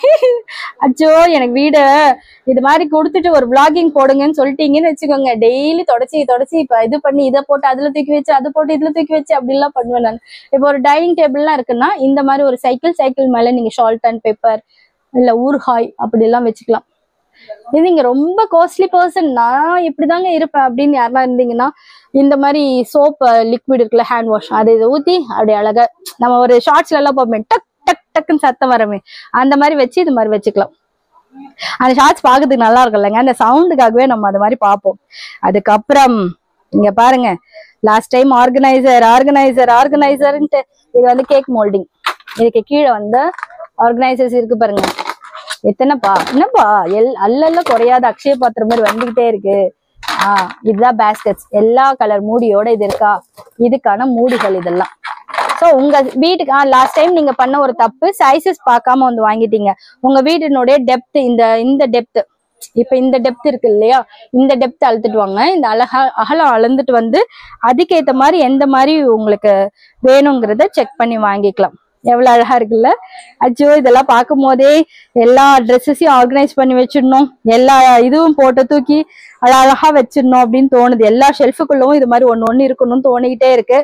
அச்சோ எனக்கு வீடு இது மாதிரி கொடுத்துட்டு ஒரு vlogging போடுங்கன்னு சொல்லிட்டீங்கன்னு வச்சுக்கோங்க டெய்லி தொடச்சி தொடச்சி இப்ப இது பண்ணி இதை போட்டு அதுல தூக்கி வச்சு அதை போட்டு இதுல தூக்கி வச்சு அப்படிலாம் பண்ணுவேன் நான் இப்போ ஒரு டைனிங் டேபிள்லாம் இருக்குன்னா இந்த மாதிரி ஒரு சைக்கிள் சைக்கிள் மேல நீங்க ஷால்ட் அண்ட் பேப்பர் இல்ல ஊறுகாய் அப்படிலாம் வச்சுக்கலாம் இது நீங்க ரொம்ப காஸ்ட்லி பர்சன் நான் இப்படிதாங்க இருப்பேன் அப்படின்னு யாரெல்லாம் இருந்தீங்கன்னா இந்த மாதிரி சோப் லிக்விட் இருக்குல்ல ஹேண்ட் வாஷ் அதை இதை ஊத்தி அப்படி அழகா நம்ம ஒரு ஷார்ட்ஸ்ல எல்லாம் போப்போமே டக் டக் டக்குன்னு சத்தம் வரமே அந்த மாதிரி வச்சு இது மாதிரி வச்சுக்கலாம் அந்த ஷார்ட்ஸ் பார்க்கறதுக்கு நல்லா இருக்கும்லங்க அந்த சவுண்டுக்காகவே நம்ம அது மாதிரி பார்ப்போம் அதுக்கப்புறம் இங்க பாருங்க லாஸ்ட் டைம் ஆர்கனைசர் ஆர்கனைசர் ஆர்கனைசர்ன்ட்டு இது வந்து கேக் மோல்டிங் இதுக்கு கீழே வந்து ஆர்கனைசர்ஸ் இருக்கு பாருங்க எத்தனைப்பா என்னப்பா எல் அல்லல்ல குறையாத அக்ஷய பாத்திரம் மாதிரி வந்துகிட்டே இருக்கு ஆஹ் இதுதான் பேஸ்கெட்ஸ் எல்லா கலர் மூடியோட இது இருக்கா இதுக்கான மூடிகள் இதெல்லாம் சோ உங்க வீட்டுக்கு லாஸ்ட் டைம் நீங்க பண்ண ஒரு தப்பு சைசஸ் பார்க்காம வந்து வாங்கிட்டீங்க உங்க வீட்டினுடைய டெப்த் இந்த இந்த டெப்த் இப்ப இந்த டெப்த் இருக்கு இல்லையா இந்த டெப்த் அழுத்துட்டு வாங்க இந்த அழகா அகலம் அளந்துட்டு வந்து அதுக்கேத்த மாதிரி எந்த மாதிரி உங்களுக்கு வேணுங்கிறத செக் பண்ணி வாங்கிக்கலாம் எவ்வளவு அழகா இருக்குல்ல அச்சோ இதெல்லாம் பார்க்கும் போதே எல்லா ட்ரெஸ்ஸஸையும் ஆர்கனைஸ் பண்ணி வச்சிடணும் எல்லா இதுவும் போட்டு தூக்கி அழகா வச்சிடணும் அப்படின்னு தோணுது எல்லா ஷெல்ஃபுக்குள்ளவும் இது மாதிரி ஒண்ணு ஒண்ணு இருக்கணும்னு தோணிக்கிட்டே இருக்கு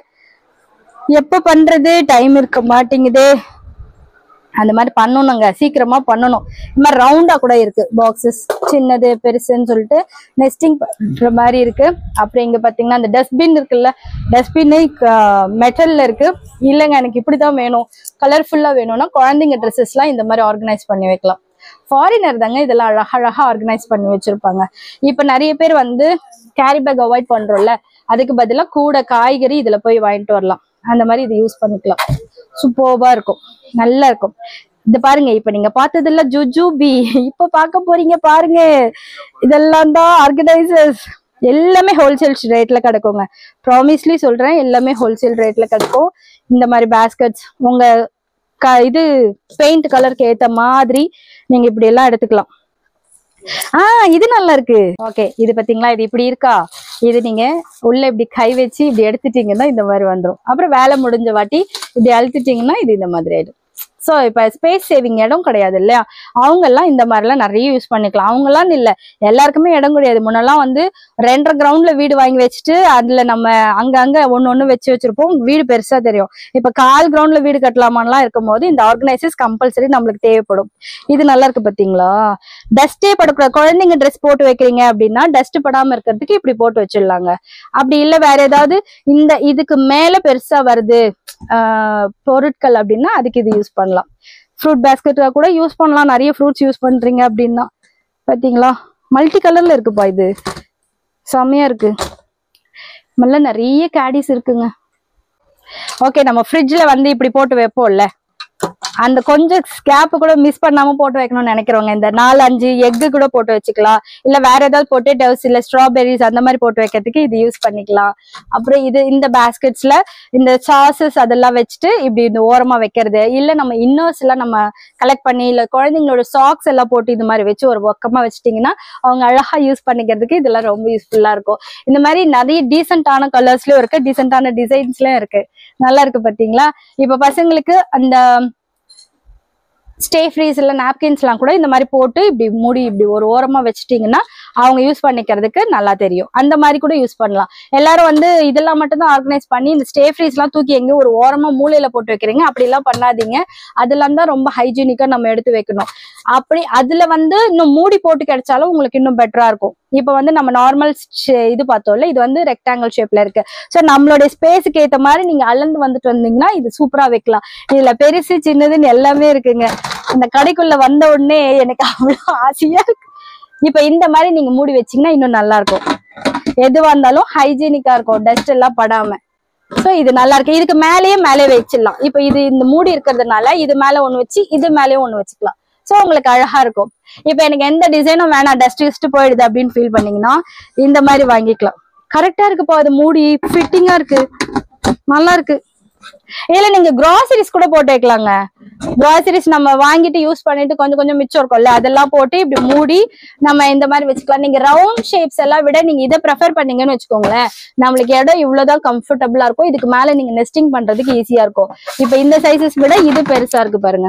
எப்ப பண்றது டைம் இருக்க மாட்டேங்குதே அந்த மாதிரி பண்ணணுங்க சீக்கிரமா பண்ணணும் இந்த மாதிரி ரவுண்டா கூட இருக்கு பாக்ஸஸ் சின்னது பெருசுன்னு சொல்லிட்டு நெஸ்டிங் பண்ற மாதிரி இருக்கு அப்புறம் இங்க பாத்தீங்கன்னா அந்த டஸ்ட்பின் இருக்குல்ல டஸ்ட்பின் மெட்டல்ல இருக்கு இல்லைங்க எனக்கு இப்படிதான் வேணும் கலர்ஃபுல்லா வேணும்னா குழந்தைங்க ட்ரெஸ்ஸஸ்லாம் இந்த மாதிரி ஆர்கனைஸ் பண்ணி வைக்கலாம் ஃபாரினர் தாங்க இதெல்லாம் அழகா அழகா ஆர்கனைஸ் பண்ணி வச்சிருப்பாங்க இப்ப நிறைய பேர் வந்து கேரி பேக் அவாய்ட் பண்றோம்ல அதுக்கு பதிலா கூட காய்கறி இதுல போய் வாங்கிட்டு வரலாம் அந்த மாதிரி இது யூஸ் பண்ணிக்கலாம் சூப்பர்பா இருக்கும் நல்லா இருக்கும் இது பாருங்க இப்ப நீங்க பார்த்ததுல ஜுஜுபி இப்ப பார்க்க போறீங்க பாருங்க இதெல்லாம் தான் ஆர்கனைசர்ஸ் எல்லாமே ஹோல்சேல் ரேட்ல கிடைக்குங்க ப்ராமிஸ்லி சொல்றேன் எல்லாமே ஹோல்சேல் ரேட்ல கிடைக்கும் இந்த மாதிரி பேஸ்கெட்ஸ் உங்க க இது பெயிண்ட் கலருக்கு ஏத்த மாதிரி நீங்க இப்படி எல்லாம் எடுத்துக்கலாம் ஆஹ் இது நல்லா இருக்கு ஓகே இது பாத்தீங்களா இது இப்படி இருக்கா இது நீங்க உள்ள இப்படி கை வச்சு இப்படி எடுத்துட்டீங்கன்னா இந்த மாதிரி வந்துரும் அப்புறம் வேலை முடிஞ்ச வாட்டி இப்படி அழுத்திட்டீங்கன்னா இது இந்த மாதிரி ஆயிடும் ஸோ இப்போ ஸ்பேஸ் சேவிங் இடம் கிடையாது இல்லையா அவங்கெல்லாம் இந்த மாதிரிலாம் நிறைய யூஸ் பண்ணிக்கலாம் அவங்கெல்லாம் இல்லை எல்லாருக்குமே இடம் கிடையாது முன்னெல்லாம் வந்து ரெண்டரை கிரவுண்ட்ல வீடு வாங்கி வச்சுட்டு அதுல நம்ம அங்கங்க ஒன்னு ஒண்ணு வச்சு வச்சிருப்போம் வீடு பெருசா தெரியும் இப்ப கால் கிரவுண்ட்ல வீடு கட்டலாமான்லாம் இருக்கும் போது இந்த ஆர்கனைசர்ஸ் கம்பல்சரி நம்மளுக்கு தேவைப்படும் இது நல்லா இருக்கு பாத்தீங்களா டஸ்டே படக்கூடாது குழந்தைங்க ட்ரெஸ் போட்டு வைக்கிறீங்க அப்படின்னா டஸ்ட் படாம இருக்கிறதுக்கு இப்படி போட்டு வச்சிடலாங்க அப்படி இல்ல வேற ஏதாவது இந்த இதுக்கு மேல பெருசா வருது ஆஹ் பொருட்கள் அப்படின்னா அதுக்கு இது யூஸ் பண்ணலாம் ஃப்ரூட் பேஸ்கெட்டா கூட யூஸ் பண்ணலாம் நிறைய ஃப்ரூட்ஸ் யூஸ் பண்றீங்க அப்படின்னா பாத்தீங்களா மல்டி கலர்ல இருக்குப்பா இது செம்மையா இருக்கு நல்ல நிறைய கேடிஸ் இருக்குங்க ஓகே நம்ம ஃப்ரிட்ஜ்ல வந்து இப்படி போட்டு வைப்போம்ல அந்த கொஞ்சம் கேப் கூட மிஸ் பண்ணாம போட்டு வைக்கணும்னு நினைக்கிறவங்க இந்த நாலு அஞ்சு எக்கு கூட போட்டு வச்சுக்கலாம் இல்ல வேற ஏதாவது பொட்டேட்டோஸ் இல்ல ஸ்ட்ராபெரிஸ் அந்த மாதிரி போட்டு வைக்கிறதுக்கு இது யூஸ் பண்ணிக்கலாம் அப்புறம் இது இந்த பேஸ்கெட்ஸ்ல இந்த சாசஸ் அதெல்லாம் வச்சுட்டு இப்படி இந்த ஓரமா வைக்கிறது இல்ல நம்ம இன்னர்ஸ் எல்லாம் நம்ம கலெக்ட் பண்ணி இல்ல குழந்தைங்களோட சாக்ஸ் எல்லாம் போட்டு இந்த மாதிரி வச்சு ஒரு பக்கமா வச்சுட்டீங்கன்னா அவங்க அழகா யூஸ் பண்ணிக்கிறதுக்கு இதெல்லாம் ரொம்ப யூஸ்ஃபுல்லா இருக்கும் இந்த மாதிரி நிறைய டீசென்டான கலர்ஸ்லயும் இருக்கு டீசென்டான டிசைன்ஸ்லயும் இருக்கு நல்லா இருக்கு பாத்தீங்களா இப்ப பசங்களுக்கு அந்த ஸ்டே ஃப்ரீஸ் இல்ல நாப்கின்ஸ்லாம் கூட இந்த மாதிரி போட்டு இப்படி மூடி இப்படி ஒரு ஓரமா வச்சுட்டீங்கன்னா அவங்க யூஸ் பண்ணிக்கிறதுக்கு நல்லா தெரியும் அந்த மாதிரி கூட யூஸ் பண்ணலாம் எல்லாரும் வந்து இதெல்லாம் மட்டும் தான் ஆர்கனைஸ் பண்ணி இந்த ஸ்டே ஃப்ரீஸ்லாம் தூக்கி எங்கேயும் ஒரு ஓரமா மூலையில போட்டு வைக்கிறீங்க அப்படிலாம் பண்ணாதீங்க அதெல்லாம் தான் ரொம்ப ஹைஜீனிக்கா நம்ம எடுத்து வைக்கணும் அப்படி அதுல வந்து இன்னும் மூடி போட்டு கிடைச்சாலும் உங்களுக்கு இன்னும் பெட்டரா இருக்கும் இப்போ வந்து நம்ம நார்மல் இது பார்த்தோம்ல இது வந்து ரெக்டாங்கிள் ஷேப்ல இருக்கு ஸோ நம்மளுடைய ஸ்பேஸுக்கு ஏத்த மாதிரி நீங்க அளந்து வந்துட்டு வந்தீங்கன்னா இது சூப்பரா வைக்கலாம் இதுல பெருசு சின்னதுன்னு எல்லாமே இருக்குங்க இந்த கடைக்குள்ள வந்த உடனே எனக்கு அவ்வளவு ஆசையா இருக்கு இப்ப இந்த மாதிரி நீங்க மூடி வச்சீங்கன்னா இன்னும் நல்லா இருக்கும் எதுவா இருந்தாலும் ஹைஜீனிக்கா இருக்கும் டஸ்ட் எல்லாம் படாம சோ இது நல்லா இருக்கு இதுக்கு மேலேயே மேலே வச்சிடலாம் இப்ப இது இந்த மூடி இருக்கிறதுனால இது மேல ஒண்ணு வச்சு இது மேலேயும் ஒண்ணு வச்சுக்கலாம் சோ உங்களுக்கு அழகா இருக்கும் இப்ப எனக்கு எந்த டிசைனும் வேணாம் டஸ்ட் கிஸ்ட் போயிடுது அப்படின்னு ஃபீல் பண்ணீங்கன்னா இந்த மாதிரி வாங்கிக்கலாம் கரெக்டா இருக்குப்பா அது மூடி ஃபிட்டிங்கா இருக்கு நல்லா இருக்கு இல்ல நீங்க கிராசரிஸ் கூட போட்டு வைக்கலாங்க கிராசரிஸ் நம்ம வாங்கிட்டு யூஸ் பண்ணிட்டு கொஞ்சம் கொஞ்சம் மிச்சம் இருக்கும்ல அதெல்லாம் போட்டு இப்படி மூடி நம்ம இந்த மாதிரி வச்சுக்கலாம் நீங்க ரவுண்ட் ஷேப்ஸ் எல்லாம் விட நீங்க இதை ப்ரெஃபர் பண்ணீங்கன்னு வச்சுக்கோங்களேன் நம்மளுக்கு இடம் இவ்வளவுதான் கம்ஃபர்டபுளா இருக்கும் இதுக்கு மேல நீங்க நெஸ்டிங் பண்றதுக்கு ஈஸியா இருக்கும் இப்ப இந்த சைசஸ் விட இது பெருசா இருக்கு பாருங்க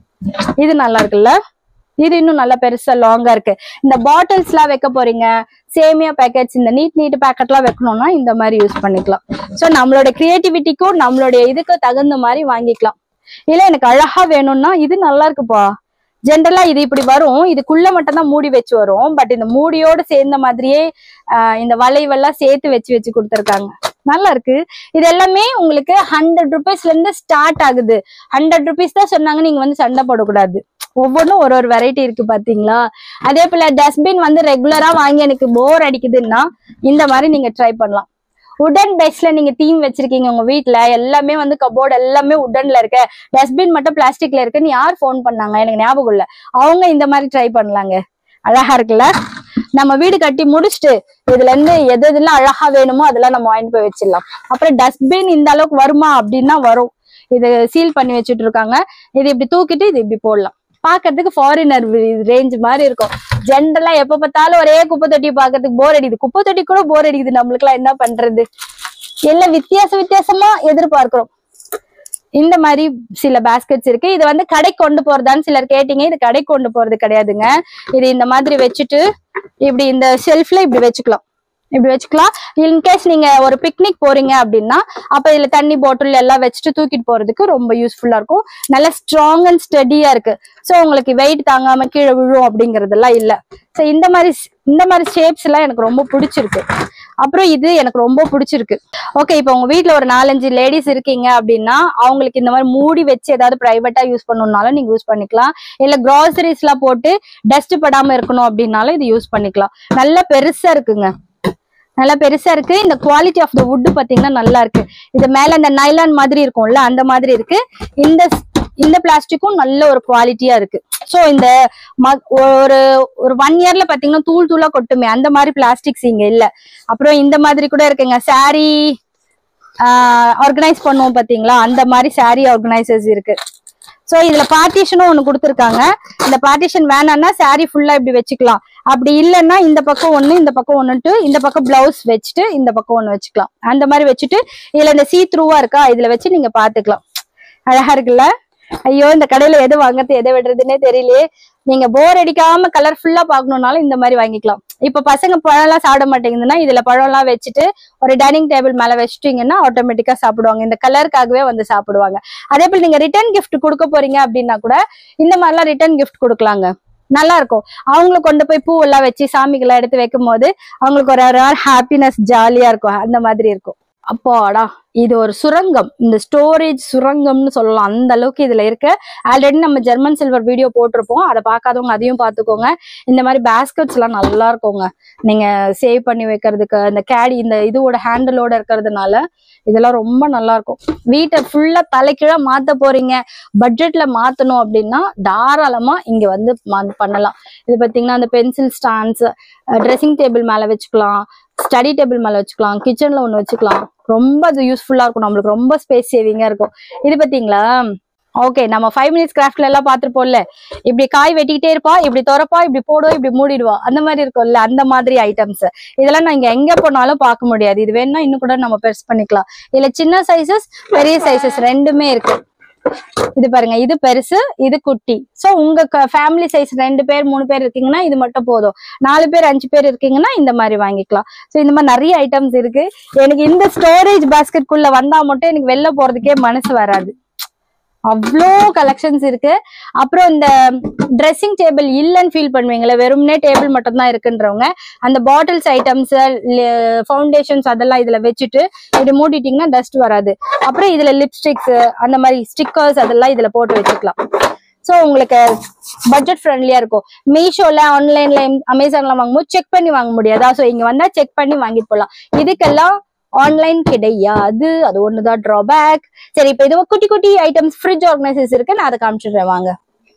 இது நல்லா இருக்குல்ல இது இன்னும் நல்லா பெருசா லாங்கா இருக்கு இந்த பாட்டில்ஸ் எல்லாம் வைக்க போறீங்க சேமியா பேக்கெட்ஸ் இந்த நீட் நீட் பேக்கெட்லாம் வைக்கணும்னா இந்த மாதிரி யூஸ் பண்ணிக்கலாம் சோ நம்மளோட கிரியேட்டிவிட்டிக்கும் நம்மளுடைய இதுக்கு தகுந்த மாதிரி வாங்கிக்கலாம் இல்ல எனக்கு அழகா வேணும்னா இது நல்லா இருக்குப்பா ஜென்ரலா இது இப்படி வரும் இதுக்குள்ள மட்டும் தான் மூடி வச்சு வரும் பட் இந்த மூடியோட சேர்ந்த மாதிரியே ஆஹ் இந்த வளைவெல்லாம் சேர்த்து வச்சு வச்சு கொடுத்துருக்காங்க நல்லா இருக்கு இது எல்லாமே உங்களுக்கு ஹண்ட்ரட் ருபீஸ்ல இருந்து ஸ்டார்ட் ஆகுது ஹண்ட்ரட் ருபீஸ் தான் சொன்னாங்க நீங்க வந்து சண்டை போடக்கூடாது ஒவ்வொன்றும் ஒரு ஒரு வெரைட்டி இருக்கு பாத்தீங்களா அதே போல டஸ்ட்பின் வந்து ரெகுலரா வாங்கி எனக்கு போர் அடிக்குதுன்னா இந்த மாதிரி நீங்க ட்ரை பண்ணலாம் உடன் பேஸ்ல நீங்க தீம் வச்சிருக்கீங்க உங்க வீட்ல எல்லாமே வந்து கபோர்டு எல்லாமே உடன்ல இருக்கு டஸ்ட்பின் மட்டும் பிளாஸ்டிக்ல இருக்குன்னு யார் ஃபோன் பண்ணாங்க எனக்கு ஞாபகம் இல்ல அவங்க இந்த மாதிரி ட்ரை பண்ணலாங்க அழகா இருக்குல்ல நம்ம வீடு கட்டி முடிச்சுட்டு இதுல இருந்து எது எதெல்லாம் அழகா வேணுமோ அதெல்லாம் நம்ம வாங்கிட்டு போய் வச்சிடலாம் அப்புறம் டஸ்ட்பின் இந்த அளவுக்கு வருமா அப்படின்னா வரும் இது சீல் பண்ணி வச்சுட்டு இருக்காங்க இது இப்படி தூக்கிட்டு இது இப்படி போடலாம் பாக்குறதுக்கு ஃபாரினர் ரேஞ்ச் மாதிரி இருக்கும் ஜென்ரலா எப்ப பார்த்தாலும் ஒரே குப்பை தொட்டி பாக்குறதுக்கு போர் அடிக்குது குப்பை தொட்டி கூட போர் அடிக்குது நம்மளுக்கு எல்லாம் என்ன பண்றது எல்லாம் வித்தியாச வித்தியாசமா எதிர்பார்க்கிறோம் இந்த மாதிரி சில பேஸ்கெட்ஸ் இருக்கு இது வந்து கடைக்கு கொண்டு போறதான்னு சிலர் கேட்டீங்க இது கடைக்கு கொண்டு போறது கிடையாதுங்க இது இந்த மாதிரி வச்சுட்டு இப்படி இந்த ஷெல்ஃப்ல இப்படி வச்சுக்கலாம் இப்படி வச்சுக்கலாம் இன்கேஸ் நீங்க ஒரு பிக்னிக் போறீங்க அப்படின்னா அப்ப இதுல தண்ணி பாட்டில் எல்லாம் வச்சுட்டு தூக்கிட்டு போறதுக்கு ரொம்ப யூஸ்ஃபுல்லா இருக்கும் நல்ல ஸ்ட்ராங் அண்ட் ஸ்டடியா இருக்கு சோ உங்களுக்கு வெயிட் தாங்காம கீழே விழும் அப்படிங்கறதெல்லாம் இல்ல சோ இந்த மாதிரி இந்த மாதிரி ஷேப்ஸ் எல்லாம் எனக்கு ரொம்ப பிடிச்சிருக்கு அப்புறம் இது எனக்கு ரொம்ப பிடிச்சிருக்கு ஓகே இப்போ உங்க வீட்ல ஒரு நாலஞ்சு லேடிஸ் இருக்கீங்க அப்படின்னா அவங்களுக்கு இந்த மாதிரி மூடி வச்சு ஏதாவது பிரைவேட்டா யூஸ் பண்ணணும்னாலும் நீங்க யூஸ் பண்ணிக்கலாம் இல்ல கிராசரிஸ் எல்லாம் போட்டு டஸ்ட் படாம இருக்கணும் அப்படின்னாலும் இது யூஸ் பண்ணிக்கலாம் நல்லா பெருசா இருக்குங்க நல்லா பெருசா இருக்கு இந்த குவாலிட்டி ஆஃப் த வுட் பாத்தீங்கன்னா நல்லா இருக்கு இது மேல இந்த நைலான் மாதிரி இருக்கும்ல அந்த மாதிரி இருக்கு இந்த இந்த பிளாஸ்டிக்கும் நல்ல ஒரு குவாலிட்டியா இருக்கு சோ இந்த ம- ஒரு ஒரு ஒன் இயர்ல பாத்தீங்கன்னா தூள் தூளா கொட்டுமே அந்த மாதிரி பிளாஸ்டிக்ஸ் இங்க இல்ல அப்புறம் இந்த மாதிரி கூட இருக்குங்க சாரி ஆர்கனைஸ் பண்ணுவோம் பாத்தீங்களா அந்த மாதிரி சாரி ஆர்கனைசர்ஸ் இருக்கு சோ இதுல பார்ட்டிஷனும் ஒண்ணு கொடுத்துருக்காங்க இந்த பார்ட்டிஷன் வேணாம்னா saree ஃபுல்லா இப்படி வச்சுக்கலாம் அப்படி இல்லைன்னா இந்த பக்கம் ஒண்ணு இந்த பக்கம் ஒண்ணுட்டு இந்த பக்கம் பிளவுஸ் வச்சுட்டு இந்த பக்கம் ஒண்ணு வச்சுக்கலாம் அந்த மாதிரி வச்சுட்டு இதுல இந்த சீ த்ரூவா இருக்கா இதுல வச்சு நீங்க பாத்துக்கலாம் அழகா இருக்குல்ல ஐயோ இந்த கடையில எது வாங்குறது எதை விடுறதுன்னே தெரியலையே நீங்க போர் அடிக்காம கலர்ஃபுல்லா பாக்கணும்னாலும் இந்த மாதிரி வாங்கிக்கலாம் இப்ப பசங்க பழம்லாம் சாப்பிட மாட்டேங்குதுன்னா இதுல பழம்லாம் வச்சுட்டு ஒரு டைனிங் டேபிள் மேல வச்சுட்டீங்கன்னா ஆட்டோமேட்டிக்கா சாப்பிடுவாங்க இந்த கலருக்காகவே வந்து சாப்பிடுவாங்க அதே போல நீங்க ரிட்டர்ன் கிஃப்ட் கொடுக்க போறீங்க அப்படின்னா கூட இந்த மாதிரிலாம் ரிட்டர்ன் கிஃப்ட் கொடுக்கலாங்க நல்லா இருக்கும் அவங்களுக்கு கொண்டு போய் பூ எல்லாம் வச்சு சாமிக்கெல்லாம் எடுத்து வைக்கும் போது அவங்களுக்கு ஒரு ஹாப்பினஸ் ஜாலியா இருக்கும் அந்த மாதிரி இருக்கும் அப்பாடா இது ஒரு சுரங்கம் இந்த ஸ்டோரேஜ் சுரங்கம்னு சொல்லலாம் அந்த அளவுக்கு இதுல இருக்கு ஆல்ரெடி நம்ம ஜெர்மன் சில்வர் வீடியோ போட்டிருப்போம் அதை பார்க்காதவங்க அதையும் பார்த்துக்கோங்க இந்த மாதிரி பேஸ்கெட்ஸ் எல்லாம் நல்லா இருக்குங்க நீங்க சேவ் பண்ணி வைக்கிறதுக்கு இந்த கேடி இந்த இதோட ஹேண்டிலோட இருக்கிறதுனால இதெல்லாம் ரொம்ப நல்லா இருக்கும் வீட்டை ஃபுல்லா தலைக்கீழ மாத்த போறீங்க பட்ஜெட்ல மாத்தணும் அப்படின்னா தாராளமா இங்க வந்து மா- பண்ணலாம் இது பாத்தீங்கன்னா அந்த பென்சில் ஸ்டாண்ட்ஸ் ட்ரெஸ்ஸிங் டேபிள் மேல வச்சுக்கலாம் ஸ்டடி டேபிள் மேல வச்சுக்கலாம் கிச்சன்ல ஒண்ணு வச்சுக்கலாம் ரொம்ப அது யூஸ்ஃபுல்லா இருக்கும் நம்மளுக்கு ரொம்ப ஸ்பேஸ் சேவிங்கா இருக்கும் இது பாத்தீங்களா ஓகே நம்ம ஃபைவ் மினிட்ஸ் கிராஃப்ட்ல எல்லாம் பார்த்துருப்போம்ல இப்படி காய் வெட்டிக்கிட்டே இருப்பா இப்படி திறப்பா இப்படி போடுவா இப்படி மூடிடுவா அந்த மாதிரி இருக்கும்ல அந்த மாதிரி ஐட்டம்ஸ் இதெல்லாம் நான் இங்க எங்க போனாலும் பார்க்க முடியாது இது வேணா இன்னும் கூட நம்ம பெருசு பண்ணிக்கலாம் இதுல சின்ன சைசஸ் பெரிய சைசஸ் ரெண்டுமே இருக்கு இது பாருங்க இது பெருசு இது குட்டி சோ உங்க ஃபேமிலி சைஸ் ரெண்டு பேர் மூணு பேர் இருக்கீங்கன்னா இது மட்டும் போதும் நாலு பேர் அஞ்சு பேர் இருக்கீங்கன்னா இந்த மாதிரி வாங்கிக்கலாம் சோ இந்த மாதிரி நிறைய ஐட்டம்ஸ் இருக்கு எனக்கு இந்த ஸ்டோரேஜ் பாஸ்கெட் குள்ள வந்தா மட்டும் எனக்கு வெளில போறதுக்கே மனசு வராது அவ்வளோ கலெக்ஷன்ஸ் இருக்கு அப்புறம் இந்த ட்ரெஸ்ஸிங் டேபிள் இல்லைன்னு ஃபீல் பண்ணுவீங்களே வெறும்னே டேபிள் மட்டும் தான் இருக்குன்றவங்க அந்த பாட்டில்ஸ் ஐட்டம்ஸ் ஃபவுண்டேஷன்ஸ் அதெல்லாம் இதுல வச்சுட்டு இப்படி மூடிட்டீங்கன்னா டஸ்ட் வராது அப்புறம் இதுல லிப்ஸ்டிக்ஸ் அந்த மாதிரி ஸ்டிக்கர்ஸ் அதெல்லாம் இதுல போட்டு வச்சுக்கலாம் ஸோ உங்களுக்கு பட்ஜெட் ஃப்ரெண்ட்லியா இருக்கும் மீஷோல ஆன்லைன்ல அமேசான்ல வாங்கும்போது செக் பண்ணி வாங்க முடியாதா ஸோ இங்க வந்தா செக் பண்ணி வாங்கிட்டு போகலாம் இதுக்கெல்லாம் ஆன்லைன் கிடையாது அது ஒண்ணுதான் டிராபேக் சரி இப்போ இது குட்டி குட்டி ஐட்டம்ஸ் ஃப்ரிட்ஜ் ஆர்கனைசர்ஸ் இருக்கு நான் அதை காமிச்சிடுறேன் வாங்க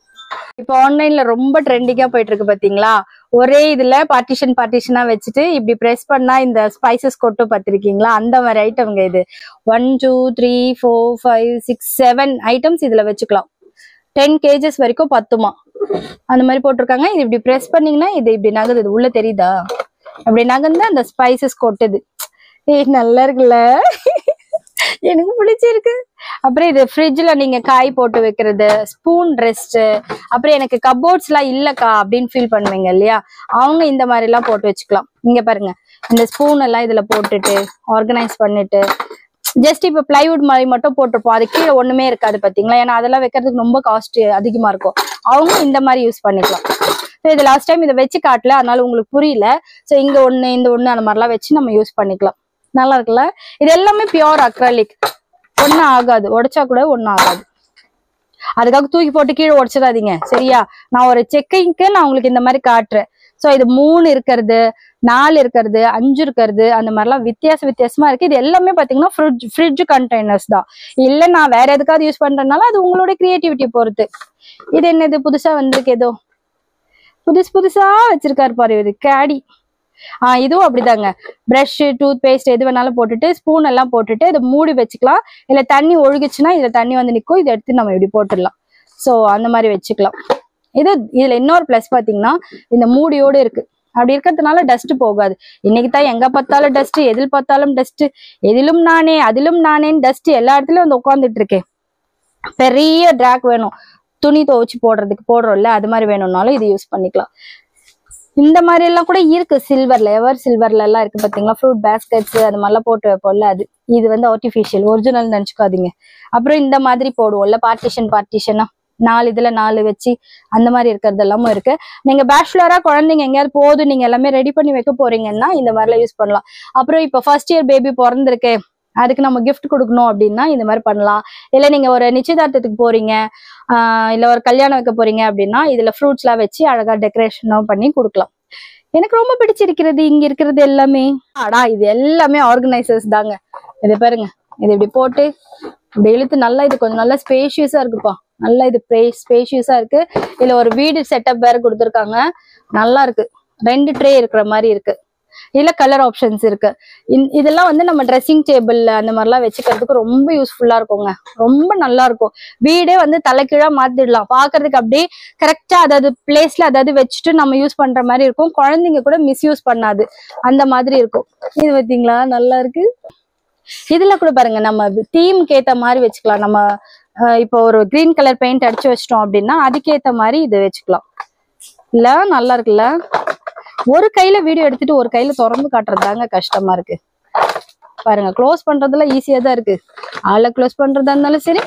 இப்போ ஆன்லைன்ல ரொம்ப ட்ரெண்டிங்கா போயிட்டு இருக்கு பாத்தீங்களா ஒரே இதுல பார்ட்டிஷன் பார்ட்டிஷனா வச்சுட்டு இப்படி பிரஸ் பண்ணா இந்த ஸ்பைசஸ் கொட்டு பார்த்திருக்கீங்களா அந்த மாதிரி ஐட்டம்ங்க இது one two three four five six seven items இதுல வச்சுக்கலாம் டென் கேஜஸ் வரைக்கும் பத்துமா அந்த மாதிரி போட்டிருக்காங்க இது இப்படி பிரஸ் பண்ணீங்கன்னா இது இப்படி நகருது இது உள்ள தெரியுதா அப்படி நகர்ந்து அந்த ஸ்பைசஸ் கொட்டுது ஏய் நல்லா இருக்குல்ல எனக்கு பிடிச்சிருக்கு அப்புறம் இது ஃப்ரிட்ஜ்ல நீங்க காய் போட்டு வைக்கிறது ஸ்பூன் ரெஸ்ட் அப்புறம் எனக்கு கபோர்ட்ஸ் எல்லாம் இல்லக்கா அப்படின்னு ஃபீல் பண்ணுவீங்க இல்லையா அவங்க இந்த மாதிரி எல்லாம் போட்டு வச்சுக்கலாம் இங்க பாருங்க இந்த ஸ்பூன் எல்லாம் இதுல போட்டுட்டு ஆர்கனைஸ் பண்ணிட்டு ஜஸ்ட் இப்ப பிளைவுட் மாதிரி மட்டும் போட்டிருப்போம் அது கீழே ஒண்ணுமே இருக்காது பாத்தீங்களா ஏன்னா அதெல்லாம் வைக்கிறதுக்கு ரொம்ப காஸ்ட் அதிகமா இருக்கும் அவங்க இந்த மாதிரி யூஸ் பண்ணிக்கலாம் ஸோ இது லாஸ்ட் டைம் இதை வச்சு காட்டல அதனால உங்களுக்கு புரியல ஸோ இங்க ஒண்ணு இந்த ஒண்ணு அந்த மாதிரிலாம் வச்சு நம்ம யூஸ் பண்ணிக்கலாம் நல்லா இருக்குல்ல இது எல்லாமே பியோர் அக்ரலிக் ஒன்றும் ஆகாது உடைச்சா கூட ஒன்றும் ஆகாது அதுக்காக தூக்கி போட்டு கீழே உடைச்சிடாதீங்க சரியா நான் ஒரு செக்கிங்க்கு நான் உங்களுக்கு இந்த மாதிரி காட்டுறேன் ஸோ இது மூணு இருக்கிறது நாலு இருக்கிறது அஞ்சு இருக்கிறது அந்த மாதிரிலாம் வித்தியாச வித்தியாசமா இருக்கு இது எல்லாமே பாத்தீங்கன்னா ஃப்ரிட்ஜ் ஃப்ரிட்ஜ் கண்டெய்னர்ஸ் தான் இல்ல நான் வேற எதுக்காவது யூஸ் பண்றதுனால அது உங்களோட கிரியேட்டிவிட்டியை பொறுத்து இது என்னது புதுசா வந்திருக்கு ஏதோ புதுசு புதுசா வச்சிருக்காரு பாரு இவரு கேடி ஆஹ் இதுவும் அப்படிதாங்க பிரஷ் டூத் பேஸ்ட் எது வேணாலும் போட்டுட்டு ஸ்பூன் எல்லாம் போட்டுட்டு இதை மூடி வச்சுக்கலாம் இல்ல தண்ணி ஒழுகுச்சுன்னா இதுல தண்ணி வந்து நிற்கும் இதை எடுத்து நம்ம இப்படி போட்டுடலாம் ஸோ அந்த மாதிரி வச்சுக்கலாம் இது இதுல இன்னொரு ப்ளஸ் பாத்தீங்கன்னா இந்த மூடியோடு இருக்கு அப்படி இருக்கிறதுனால டஸ்ட் போகாது இன்னைக்கு தான் எங்க பார்த்தாலும் டஸ்ட் எதில் பார்த்தாலும் டஸ்ட் எதிலும் நானே அதிலும் நானேன்னு டஸ்ட் எல்லா இடத்துலயும் வந்து உட்காந்துட்டு இருக்கேன் பெரிய ட்ராக் வேணும் துணி துவைச்சு போடுறதுக்கு போடுறோம்ல அது மாதிரி வேணும்னாலும் இது யூஸ் பண்ணிக்கலாம் இந்த மாதிரி எல்லாம் கூட இருக்கு சில்வர்ல எவர் சில்வர்ல எல்லாம் இருக்கு பாத்தீங்களா ஃப்ரூட் பேஸ்கெட்ஸ் அது மாதிரிலாம் போட்டு வைப்போம்ல அது இது வந்து ஆர்டிஃபிஷியல் ஒரிஜினல் நினைச்சுக்காதீங்க அப்புறம் இந்த மாதிரி போடுவோம்ல பார்ட்டிஷன் பார்ட்டிஷனா நாலு இதுல நாலு வச்சு அந்த மாதிரி இருக்கிறது எல்லாமும் இருக்கு நீங்க பேச்சுலரா குழந்தைங்க எங்கேயாவது போதும் நீங்க எல்லாமே ரெடி பண்ணி வைக்க போறீங்கன்னா இந்த மாதிரிலாம் யூஸ் பண்ணலாம் அப்புறம் இப்போ ஃபர்ஸ்ட் இயர் பேபி பிறந்திருக்கு அதுக்கு நம்ம gift கொடுக்கணும் அப்படின்னா இந்த மாதிரி பண்ணலாம் இல்ல நீங்க ஒரு நிச்சயதார்த்தத்துக்கு போறீங்க ஆஹ் இல்ல ஒரு கல்யாணம் வைக்க போறீங்க அப்படின்னா இதுல ஃப்ரூட்ஸ் எல்லாம் வச்சு அழகா டெக்கரேஷனும் பண்ணி கொடுக்கலாம் எனக்கு ரொம்ப பிடிச்சிருக்கிறது இங்க இருக்கிறது எல்லாமே ஆடா இது எல்லாமே ஆர்கனைசர்ஸ் தாங்க இது பாருங்க இது இப்படி போட்டு இப்படி இழுத்து நல்லா இது கொஞ்சம் நல்லா ஸ்பேஷியஸா இருக்குப்பா நல்லா இது ஸ்பேஷியஸா இருக்கு இதுல ஒரு வீடு செட்டப் வேற கொடுத்துருக்காங்க நல்லா இருக்கு ரெண்டு ட்ரே இருக்கிற மாதிரி இருக்கு இதுல கலர் ஆப்ஷன்ஸ் இருக்கு இந்த- இதெல்லாம் வந்து நம்ம ட்ரெஸ்ஸிங் டேபிள் அந்த மாதிரிலாம் வச்சுக்கிறதுக்கு ரொம்ப யூஸ்ஃபுல்லா இருக்குங்க ரொம்ப நல்லா இருக்கும் வீடே வந்து தலைக்கீழா மாத்திடலாம் பாக்குறதுக்கு அப்படியே கரெக்டா அதாவது பிளேஸ்ல அதாவது வச்சுட்டு நம்ம யூஸ் பண்ற மாதிரி இருக்கும் குழந்தைங்க கூட மிஸ்யூஸ் பண்ணாது அந்த மாதிரி இருக்கும் இது பாத்தீங்களா நல்லா இருக்கு இதுல கூட பாருங்க நம்ம தீமுக்கு ஏத்த மாதிரி வச்சுக்கலாம் நம்ம அஹ், இப்போ ஒரு கிரீன் கலர் பெயிண்ட் அடிச்சு வச்சிட்டோம் அப்படின்னா அதுக்கேத்த மாதிரி இது வச்சுக்கலாம் இல்ல நல்லா இருக்குல்ல ஒரு கையில வீடியோ எடுத்துட்டு ஒரு கையில திறந்து காட்டுறது தாங்க கஷ்டமா இருக்கு பாருங்க க்ளோஸ் பண்றதுல ஈஸியா தான் இருக்கு ஆளை க்ளோஸ் பண்றதா இருந்தாலும் சரி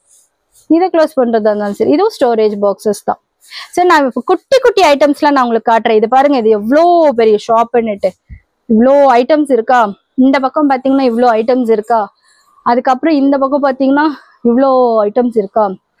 இதை க்ளோஸ் பண்றதா இருந்தாலும் சரி இதுவும் ஸ்டோரேஜ் பாக்ஸஸ் தான் சரி நான் இப்போ குட்டி குட்டி ஐட்டம்ஸ்லாம் நான் உங்களுக்கு காட்டுறேன் இது பாருங்க இது எவ்வளோ பெரிய ஷாப்புன்னுட்டு இவ்வளோ ஐட்டம்ஸ் இருக்கா இந்த பக்கம் பார்த்தீங்கன்னா இவ்வளோ ஐட்டம்ஸ் இருக்கா அதுக்கப்புறம் இந்த பக்கம் பார்த்தீங்கன்னா இவ்வளோ ஐட்டம்ஸ் இருக்கா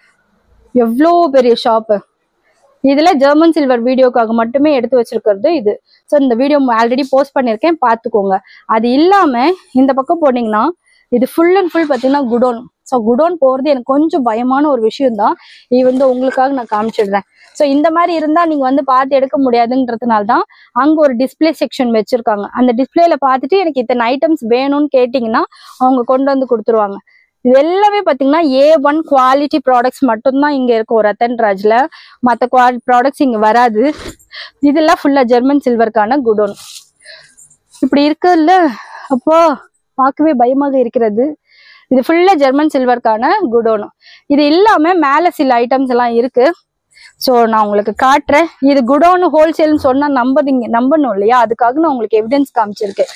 எவ்வளோ பெரிய ஷாப்பு இதுல ஜெர்மன் சில்வர் வீடியோக்காக மட்டுமே எடுத்து வச்சிருக்கிறது இது ஸோ இந்த வீடியோ ஆல்ரெடி போஸ்ட் பண்ணியிருக்கேன் பார்த்துக்கோங்க அது இல்லாம இந்த பக்கம் போனீங்கன்னா இது ஃபுல் அண்ட் ஃபுல் பார்த்தீங்கன்னா குடோன் ஸோ குடோன் போகிறது எனக்கு கொஞ்சம் பயமான ஒரு விஷயம் தான் இது வந்து உங்களுக்காக நான் காமிச்சிடுறேன் ஸோ இந்த மாதிரி இருந்தால் நீங்கள் வந்து பார்த்து எடுக்க முடியாதுன்றதுனால தான் அங்கே ஒரு டிஸ்ப்ளே செக்ஷன் வச்சுருக்காங்க அந்த டிஸ்பிளேல பார்த்துட்டு எனக்கு இத்தனை ஐட்டம்ஸ் வேணும்னு கேட்டிங்கன்னா அவங்க கொண்டு வந்து கொடுத்துருவாங்க இது எல்லாமே பார்த்தீங்கன்னா ஏ ஒன் குவாலிட்டி ப்ராடக்ட்ஸ் மட்டும்தான் இங்கே இருக்கும் ரத்தன் ராஜ்ல மற்ற குவால் ப்ராடக்ட்ஸ் இங்கே வராது இதெல்லாம் ஃபுல்லாக ஜெர்மன் சில்வருக்கான குடோன் இப்படி இருக்குல்ல அப்போ பார்க்கவே பயமாக இருக்கிறது இது ஃபுல்லா ஜெர்மன் சில்வருக்கான குடோனும் இது இல்லாம மேல சில ஐட்டம்ஸ் எல்லாம் இருக்கு ஸோ நான் உங்களுக்கு காட்டுறேன் இது குடோனு ஹோல்சேல்னு சொன்னா நம்புறீங்க நம்பணும் இல்லையா அதுக்காக நான் உங்களுக்கு எவிடன்ஸ் காமிச்சிருக்கேன்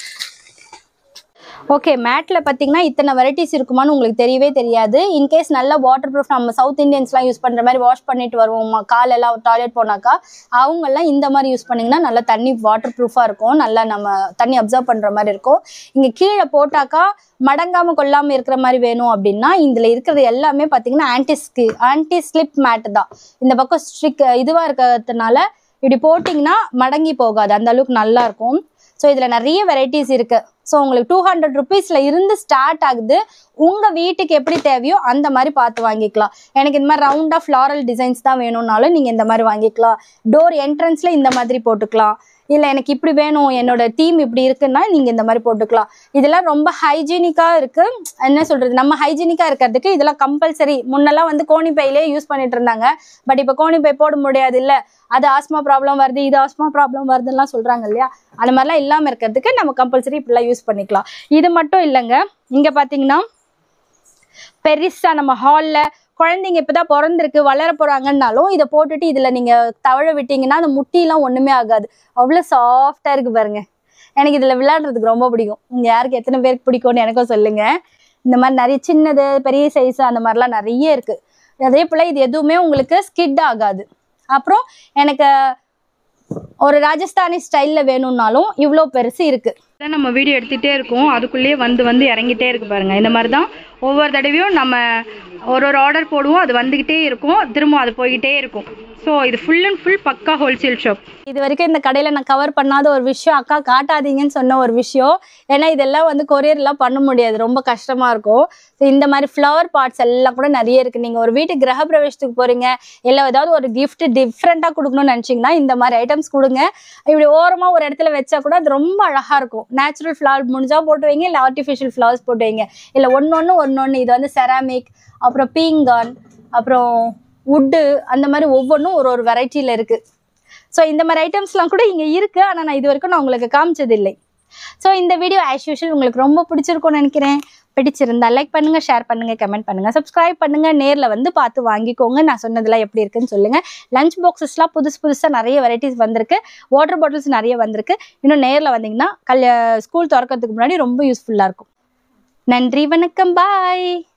ஓகே மேட்ல பாத்தீங்கன்னா இத்தனை வெரைட்டிஸ் இருக்குமான்னு உங்களுக்கு தெரியவே தெரியாது இன்கேஸ் நல்ல வாட்டர் ப்ரூஃப் நம்ம சவுத் இந்தியன்ஸ்லாம் யூஸ் பண்ற மாதிரி வாஷ் பண்ணிட்டு வருவோம் கால் எல்லாம் டாய்லெட் போனாக்கா அவங்க எல்லாம் இந்த மாதிரி யூஸ் பண்ணீங்கன்னா நல்லா தண்ணி வாட்டர் ப்ரூஃபா இருக்கும் நல்லா நம்ம தண்ணி அப்சர்வ் பண்ற மாதிரி இருக்கும் இங்க கீழே போட்டாக்கா மடங்காம கொள்ளாம இருக்கிற மாதிரி வேணும் அப்படின்னா இதுல இருக்கிறது எல்லாமே பாத்தீங்கன்னா anti skid anti slip mat தான் இந்த பக்கம் ஸ்ட்ரிக் இதுவா இருக்கிறதுனால இப்படி போட்டிங்கன்னா மடங்கி போகாது அந்த அளவுக்கு நல்லா இருக்கும் ஸோ இதில் நிறைய வெரைட்டிஸ் இருக்கு ஸோ உங்களுக்கு டூ ஹண்ட்ரட் ருபீஸில் இருந்து ஸ்டார்ட் ஆகுது உங்கள் வீட்டுக்கு எப்படி தேவையோ அந்த மாதிரி பார்த்து வாங்கிக்கலாம் எனக்கு இந்த மாதிரி ரவுண்டாக ஃப்ளாரல் டிசைன்ஸ் தான் வேணும்னாலும் நீங்கள் இந்த மாதிரி வாங்கிக்கலாம் டோர் என்ட்ரன்ஸில் இந்த மாதிரி போட்டுக்கலாம் இல்லை எனக்கு இப்படி வேணும் என்னோட தீம் இப்படி இருக்குன்னா நீங்கள் இந்த மாதிரி போட்டுக்கலாம் இதெல்லாம் ரொம்ப ஹைஜீனிக்காக இருக்கு என்ன சொல்றது நம்ம ஹைஜீனிக்காக இருக்கிறதுக்கு இதெல்லாம் கம்பல்சரி முன்னெல்லாம் வந்து கோணிப்பையிலே யூஸ் பண்ணிட்டு இருந்தாங்க பட் இப்போ கோணிப்பை போட முடியாது இல்லை அது ஆஸ்மா ப்ராப்ளம் வருது இது ஆஸ்மா ப்ராப்ளம் வருதுலாம் சொல்றாங்க இல்லையா அந்த மாதிரிலாம் இல்லாம இருக்கிறதுக்கு நம்ம கம்பல்சரி இப்படிலாம் யூஸ் பண்ணிக்கலாம் இது மட்டும் இல்லைங்க இங்க பாத்தீங்கன்னா பெருசா நம்ம ஹால்ல குழந்தைங்க இப்பதான் பிறந்திருக்கு வளர போறாங்கன்னாலும் இதை போட்டுட்டு இதுல நீங்க தவழ விட்டீங்கன்னா அந்த முட்டிலாம் ஒண்ணுமே ஆகாது அவ்வளவு சாஃப்டா இருக்கு பாருங்க எனக்கு இதுல விளையாடுறதுக்கு ரொம்ப பிடிக்கும் இங்க யாருக்கு எத்தனை பேருக்கு பிடிக்கும்னு எனக்கும் சொல்லுங்க இந்த மாதிரி நிறைய சின்னது பெரிய சைஸ் அந்த மாதிரிலாம் நிறைய இருக்கு அதே போல இது எதுவுமே உங்களுக்கு ஸ்கிட் ஆகாது அப்புறம் எனக்கு ஒரு ராஜஸ்தானி ஸ்டைல்ல வேணும்னாலும் இவ்வளோ பெருசு இருக்கு நம்ம வீடியோ எடுத்துகிட்டே இருக்கோம் அதுக்குள்ளேயே வந்து வந்து இறங்கிட்டே இருக்கு பாருங்க இந்த மாதிரி தான் ஒவ்வொரு தடவையும் நம்ம ஒரு ஒரு ஆர்டர் போடுவோம் அது வந்துகிட்டே இருக்கும் திரும்ப அது போய்கிட்டே இருக்கும் ஸோ இது ஃபுல் அண்ட் ஃபுல் பக்கா ஹோல்சேல் ஷாப் இது வரைக்கும் இந்த கடையில் நான் கவர் பண்ணாத ஒரு விஷயம் அக்கா காட்டாதீங்கன்னு சொன்ன ஒரு விஷயம் ஏன்னா இதெல்லாம் வந்து கொரியர்லாம் பண்ண முடியாது ரொம்ப கஷ்டமா இருக்கும் So, இந்த மாதிரி ஃப்ளவர் பார்ட்ஸ் எல்லாம் கூட நிறைய இருக்கு நீங்க ஒரு வீட்டு கிரக பிரவேசத்துக்கு போறீங்க இல்லை ஏதாவது ஒரு gift டிஃப்ரெண்ட்டாக கொடுக்கணும்னு நினச்சிங்கன்னா இந்த மாதிரி ஐட்டம்ஸ் கொடுங்க இப்படி ஓரமா ஒரு இடத்துல வச்சா கூட அது ரொம்ப அழகா இருக்கும் நேச்சுரல் ஃப்ளவர் முடிஞ்சா போட்டு வைங்க இல்லை ஆர்டிஃபிஷியல் ஃப்ளவர்ஸ் போட்டு வைங்க இல்லை ஒன்னொன்னு ஒன்னொன்னு இது வந்து செராமிக் அப்புறம் பீங்கான் அப்புறம் வுட்டு அந்த மாதிரி ஒவ்வொன்றும் ஒரு ஒரு வெரைட்டியில் இருக்கு ஸோ இந்த மாதிரி ஐட்டம்ஸ்லாம் கூட இங்கே இருக்கு ஆனால் நான் இது வரைக்கும் நான் உங்களுக்கு காமிச்சதில்லை ஸோ இந்த வீடியோ ஆஸ் யூஷுவல் உங்களுக்கு ரொம்ப பிடிச்சிருக்கும்னு நினைக்கிறேன் பிடிச்சிருந்தா லைக் பண்ணுங்க ஷேர் பண்ணுங்க கமெண்ட் பண்ணுங்க சப்ஸ்கிரைப் பண்ணுங்க நேர்ல வந்து பார்த்து வாங்கிக்கோங்க நான் சொன்னதெல்லாம் எப்படி இருக்குன்னு சொல்லுங்க லஞ்ச் பாக்ஸஸ்லாம் புதுசு புதுசா நிறைய வெரைட்டிஸ் வந்திருக்கு வாட்டர் பாட்டில்ஸ் நிறைய வந்திருக்கு இன்னும் நேர்ல வந்தீங்கன்னா கல்யா ஸ்கூல் திறக்கிறதுக்கு முன்னாடி ரொம்ப யூஸ்ஃபுல்லா இருக்கும் நன்றி வணக்கம் பாய்